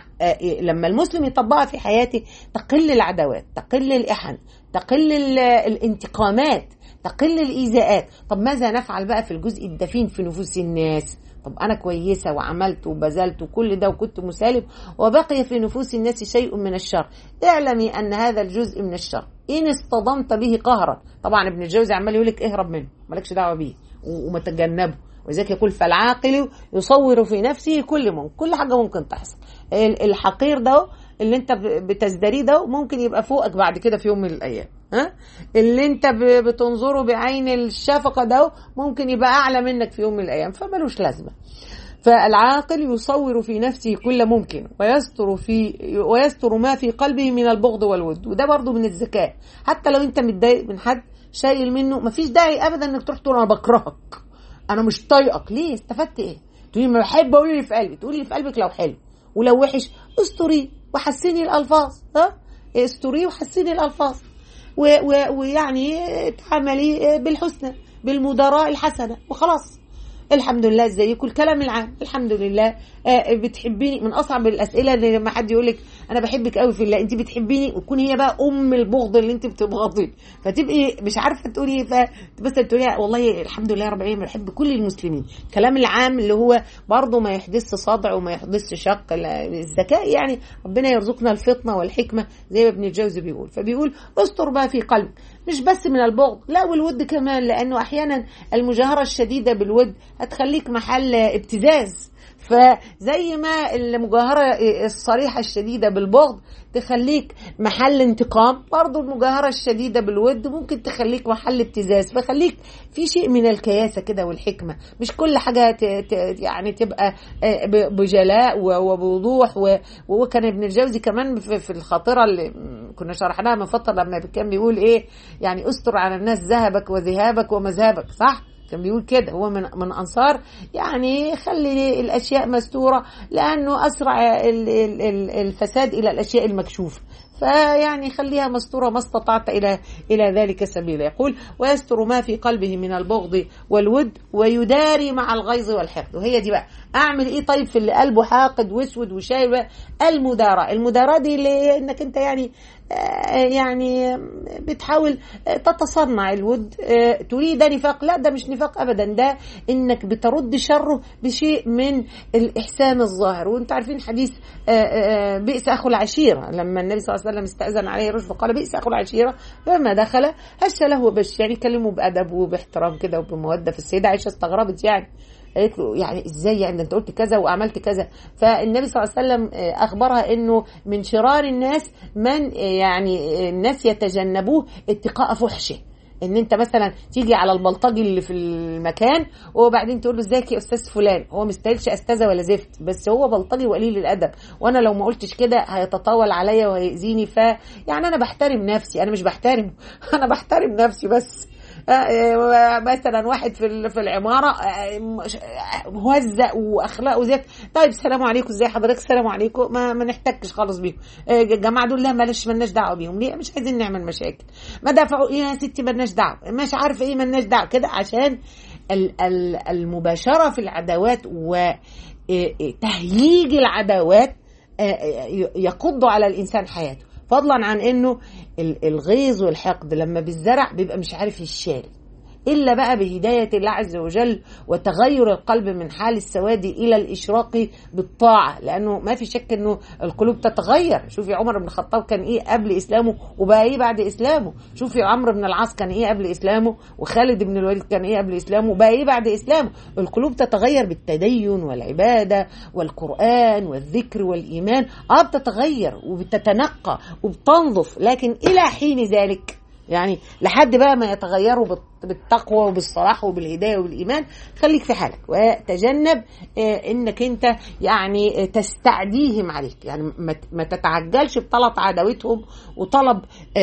لما المسلم يطبقها في حياته تقل العداوات تقل الإحن تقل الانتقامات تقل الإيذاءات طب ماذا نفعل بقى في الجزء الدفين في نفوس الناس طب أنا كويسة وعملت وبذلت وكل ده وكنت مسالم وبقي في نفوس الناس شيء من الشر اعلمي أن هذا الجزء من الشر إن اصطدمت به قهرا طبعا ابن الجوزي عمال يقول لك اهرب منه مالكش دعوة بيه وما تتجنبه ولذلك يقول فالعاقل يصور في نفسه كل ممكن كل حاجة ممكن تحصل الحقير ده اللي انت بتزدريه ده ممكن يبقى فوقك بعد كده في يوم من الايام ها اللي انت بتنظره بعين الشفقه ده ممكن يبقى اعلى منك في يوم من الايام فملوش لازمه فالعاقل يصور في نفسه كل ممكن ويستر في ويستر ما في قلبه من البغض والود وده برضه من الذكاء حتى لو انت متضايق من حد شايل منه مفيش داعي ابدا انك تروح تقول انا بكرهك انا مش طايقك ليه استفدت ايه تقولي ما بحب اقول اللي في قلبي تقولي اللي في قلبك لو حلو ولو وحش استري وحسني الالفاظ ها استري وحسني الالفاظ ويعني تعاملي بالحسنى بالمدراء الحسنه وخلاص الحمد لله ازيك والكلام العام الحمد لله آه بتحبيني من اصعب الاسئله اللي لما حد يقول لك انا بحبك قوي في الله انت بتحبيني وتكون هي بقى ام البغض اللي انت بتبغضيه فتبقي مش عارفه تقولي ف بس تقولي والله الحمد لله رب العالمين بحب كل المسلمين الكلام العام اللي هو برضه ما يحدث صدع وما يحدث شق الذكاء يعني ربنا يرزقنا الفطنه والحكمه زي ما ابن الجوزي بيقول فبيقول استر ما في قلبك مش بس من البغض لا والود كمان لانه احيانا المجاهره الشديده بالود هتخليك محل ابتزاز فزي ما المجاهرة الصريحة الشديدة بالبغض تخليك محل انتقام برضو المجاهرة الشديدة بالود ممكن تخليك محل ابتزاز فخليك في شيء من الكياسة كده والحكمة مش كل حاجة ت... ت... يعني تبقى بجلاء وبوضوح وكان ابن الجوزي كمان في الخاطرة اللي كنا شرحناها من فترة لما كان بيقول ايه يعني استر على الناس ذهبك وذهابك ومذهبك صح كان بيقول كده هو من من انصار يعني خلي الاشياء مستوره لانه اسرع الفساد الى الاشياء المكشوفه فيعني خليها مستورة ما استطعت إلى إلى ذلك سبيلا يقول ويستر ما في قلبه من البغض والود ويداري مع الغيظ والحقد وهي دي بقى أعمل إيه طيب في اللي قلبه حاقد واسود وشايب المداراة المداراة دي اللي هي إنك أنت يعني يعني بتحاول تتصنع الود تريد نفاق لا ده مش نفاق ابدا ده انك بترد شره بشيء من الاحسان الظاهر وانت عارفين حديث بئس اخو العشيره لما النبي صلى الله عليه وسلم استاذن عليه رشد فقال بئس اخو العشيره فلما دخل هش له بش يعني كلمه بادب وباحترام كده وبموده في السيده عائشه استغربت يعني قالت له يعني ازاي يعني انت قلت كذا وعملت كذا فالنبي صلى الله عليه وسلم اخبرها انه من شرار الناس من يعني الناس يتجنبوه اتقاء فحشه ان انت مثلا تيجي على البلطجي اللي في المكان وبعدين تقول له ازيك يا استاذ فلان هو مستاهلش استاذه ولا زفت بس هو بلطجي وقليل الادب وانا لو ما قلتش كده هيتطاول عليا وهيأذيني ف يعني انا بحترم نفسي انا مش بحترمه انا بحترم نفسي بس مثلا واحد في في العماره مهزأ واخلاقه زيك طيب السلام عليكم ازي حضرتك السلام عليكم ما, ما نحتكش خالص بيهم الجماعه دول لا معلش مالناش دعوه بيهم ليه مش عايزين نعمل مشاكل ما دفعوا ايه يا ستي مالناش دعوه مش عارفه ايه مالناش دعوه كده عشان المباشره في العداوات وتهييج العداوات يقض على الانسان حياته فضلا عن انه الغيظ والحقد لما بالزرع بيبقى مش عارف يشال الا بقى بهدايه الله عز وجل وتغير القلب من حال السواد الى الاشراق بالطاعه لانه ما في شك انه القلوب تتغير شوفي عمر بن الخطاب كان ايه قبل اسلامه وبقى ايه بعد اسلامه شوفي عمرو بن العاص كان ايه قبل اسلامه وخالد بن الوليد كان ايه قبل اسلامه وبقى ايه بعد اسلامه القلوب تتغير بالتدين والعباده والقران والذكر والايمان اه بتتغير وبتتنقى وبتنظف لكن الى حين ذلك يعني لحد بقى ما يتغيروا بالتقوى وبالصلاح وبالهدايه والايمان خليك في حالك وتجنب انك انت يعني تستعديهم عليك يعني ما تتعجلش بطلب عداوتهم وطلب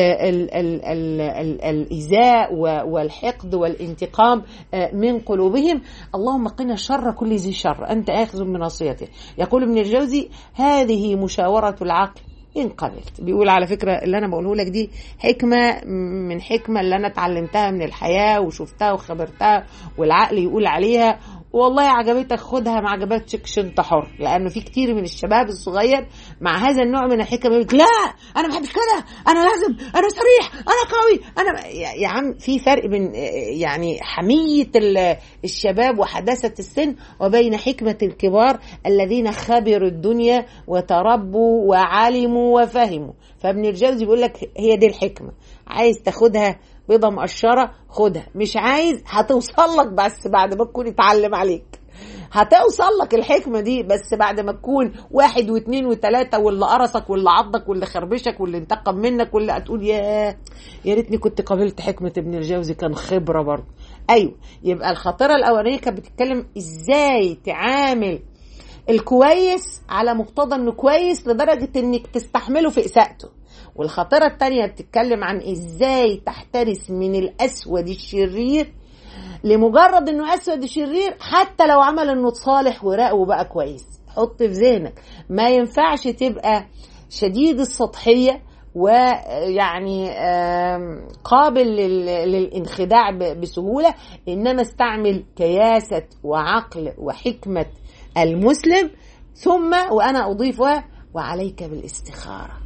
الايذاء والحقد والانتقام من قلوبهم اللهم قنا شر كل ذي شر انت اخذ بناصيته يقول ابن الجوزي هذه مشاوره العقل ان قبلت بيقول على فكره اللي انا بقوله لك دي حكمه من حكمه اللي انا اتعلمتها من الحياه وشفتها وخبرتها والعقل يقول عليها والله عجبتك خدها ما عجبتكش انت حر لانه في كتير من الشباب الصغير مع هذا النوع من الحكم يقول لا انا ما بحبش كده انا لازم انا صريح انا قوي انا يا عم في فرق بين يعني حميه الشباب وحداثه السن وبين حكمه الكبار الذين خبروا الدنيا وتربوا وعلموا وفهموا فابن الجوزي بيقول لك هي دي الحكمه عايز تاخدها بيضة مقشرة خدها مش عايز هتوصل لك بس بعد ما تكون اتعلم عليك هتوصل لك الحكمه دي بس بعد ما تكون واحد واثنين وثلاثه واللي قرصك واللي عضك واللي خربشك واللي انتقم منك واللي هتقول يا يا ريتني كنت قابلت حكمه ابن الجوزي كان خبره برضه ايوه يبقى الخطيره الاولانيه كانت بتتكلم ازاي تعامل الكويس على مقتضى انه كويس لدرجه انك تستحمله في اساءته والخطيره الثانيه بتتكلم عن ازاي تحترس من الاسود الشرير لمجرد انه اسود شرير حتى لو عمل انه اتصالح وراق وبقى كويس حط في ذهنك ما ينفعش تبقى شديد السطحيه ويعني قابل للانخداع بسهوله انما استعمل كياسه وعقل وحكمه المسلم ثم وانا اضيفها وعليك بالاستخاره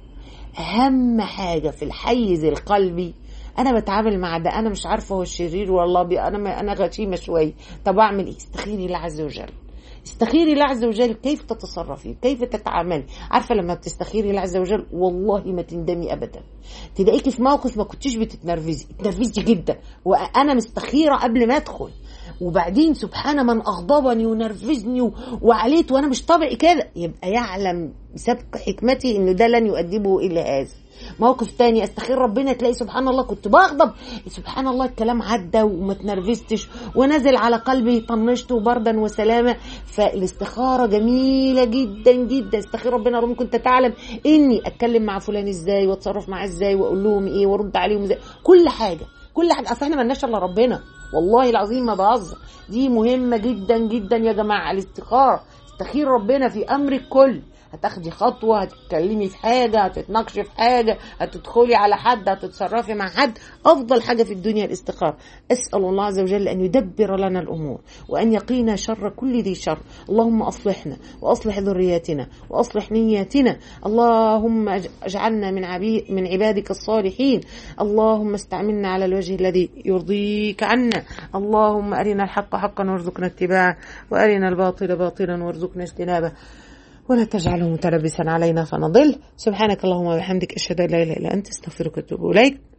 اهم حاجه في الحيز القلبي انا بتعامل مع ده انا مش عارفه هو الشرير والله بي انا ما انا غشيمه شويه طب اعمل ايه استخيري الله عز وجل استخيري الله عز وجل كيف تتصرفي كيف تتعاملي عارفه لما بتستخيري الله عز وجل والله ما تندمي ابدا تلاقيكي في موقف ما كنتيش بتتنرفزي اتنرفزتي جدا وانا مستخيره قبل ما ادخل وبعدين سبحان من اغضبني ونرفزني و- وعليت وانا مش طبعي كده يبقى يعلم سبق حكمتي ان ده لن يؤدبه الى هذا موقف تاني استخير ربنا تلاقي سبحان الله كنت بغضب سبحان الله الكلام عدى وما تنرفزتش ونزل على قلبي طنشت بردا وسلامة فالاستخارة جميلة جدا جدا استخير ربنا رب كنت تعلم اني اتكلم مع فلان ازاي واتصرف معاه ازاي واقول لهم ايه وارد عليهم ازاي كل حاجة كل حاجة اصل احنا مالناش الا ربنا والله العظيم ما بهزر دي مهمة جدا جدا يا جماعة الاستخارة استخير ربنا في امر الكل هتاخدي خطوة هتتكلمي في حاجة هتتناقشي في حاجة هتدخلي على حد هتتصرفي مع حد أفضل حاجة في الدنيا الاستخارة أسأل الله عز وجل أن يدبر لنا الأمور وأن يقينا شر كل ذي شر اللهم أصلحنا وأصلح ذرياتنا وأصلح نياتنا اللهم اج- اجعلنا من عبي من عبادك الصالحين اللهم استعملنا على الوجه الذي يرضيك عنا اللهم أرنا الحق حقا وارزقنا اتباعه وأرنا الباطل باطلا وارزقنا اجتنابه ولا تجعله متلبسا علينا فنضل سبحانك اللهم وبحمدك أشهد أن لا إله إلا أنت استغفرك وأتوب إليك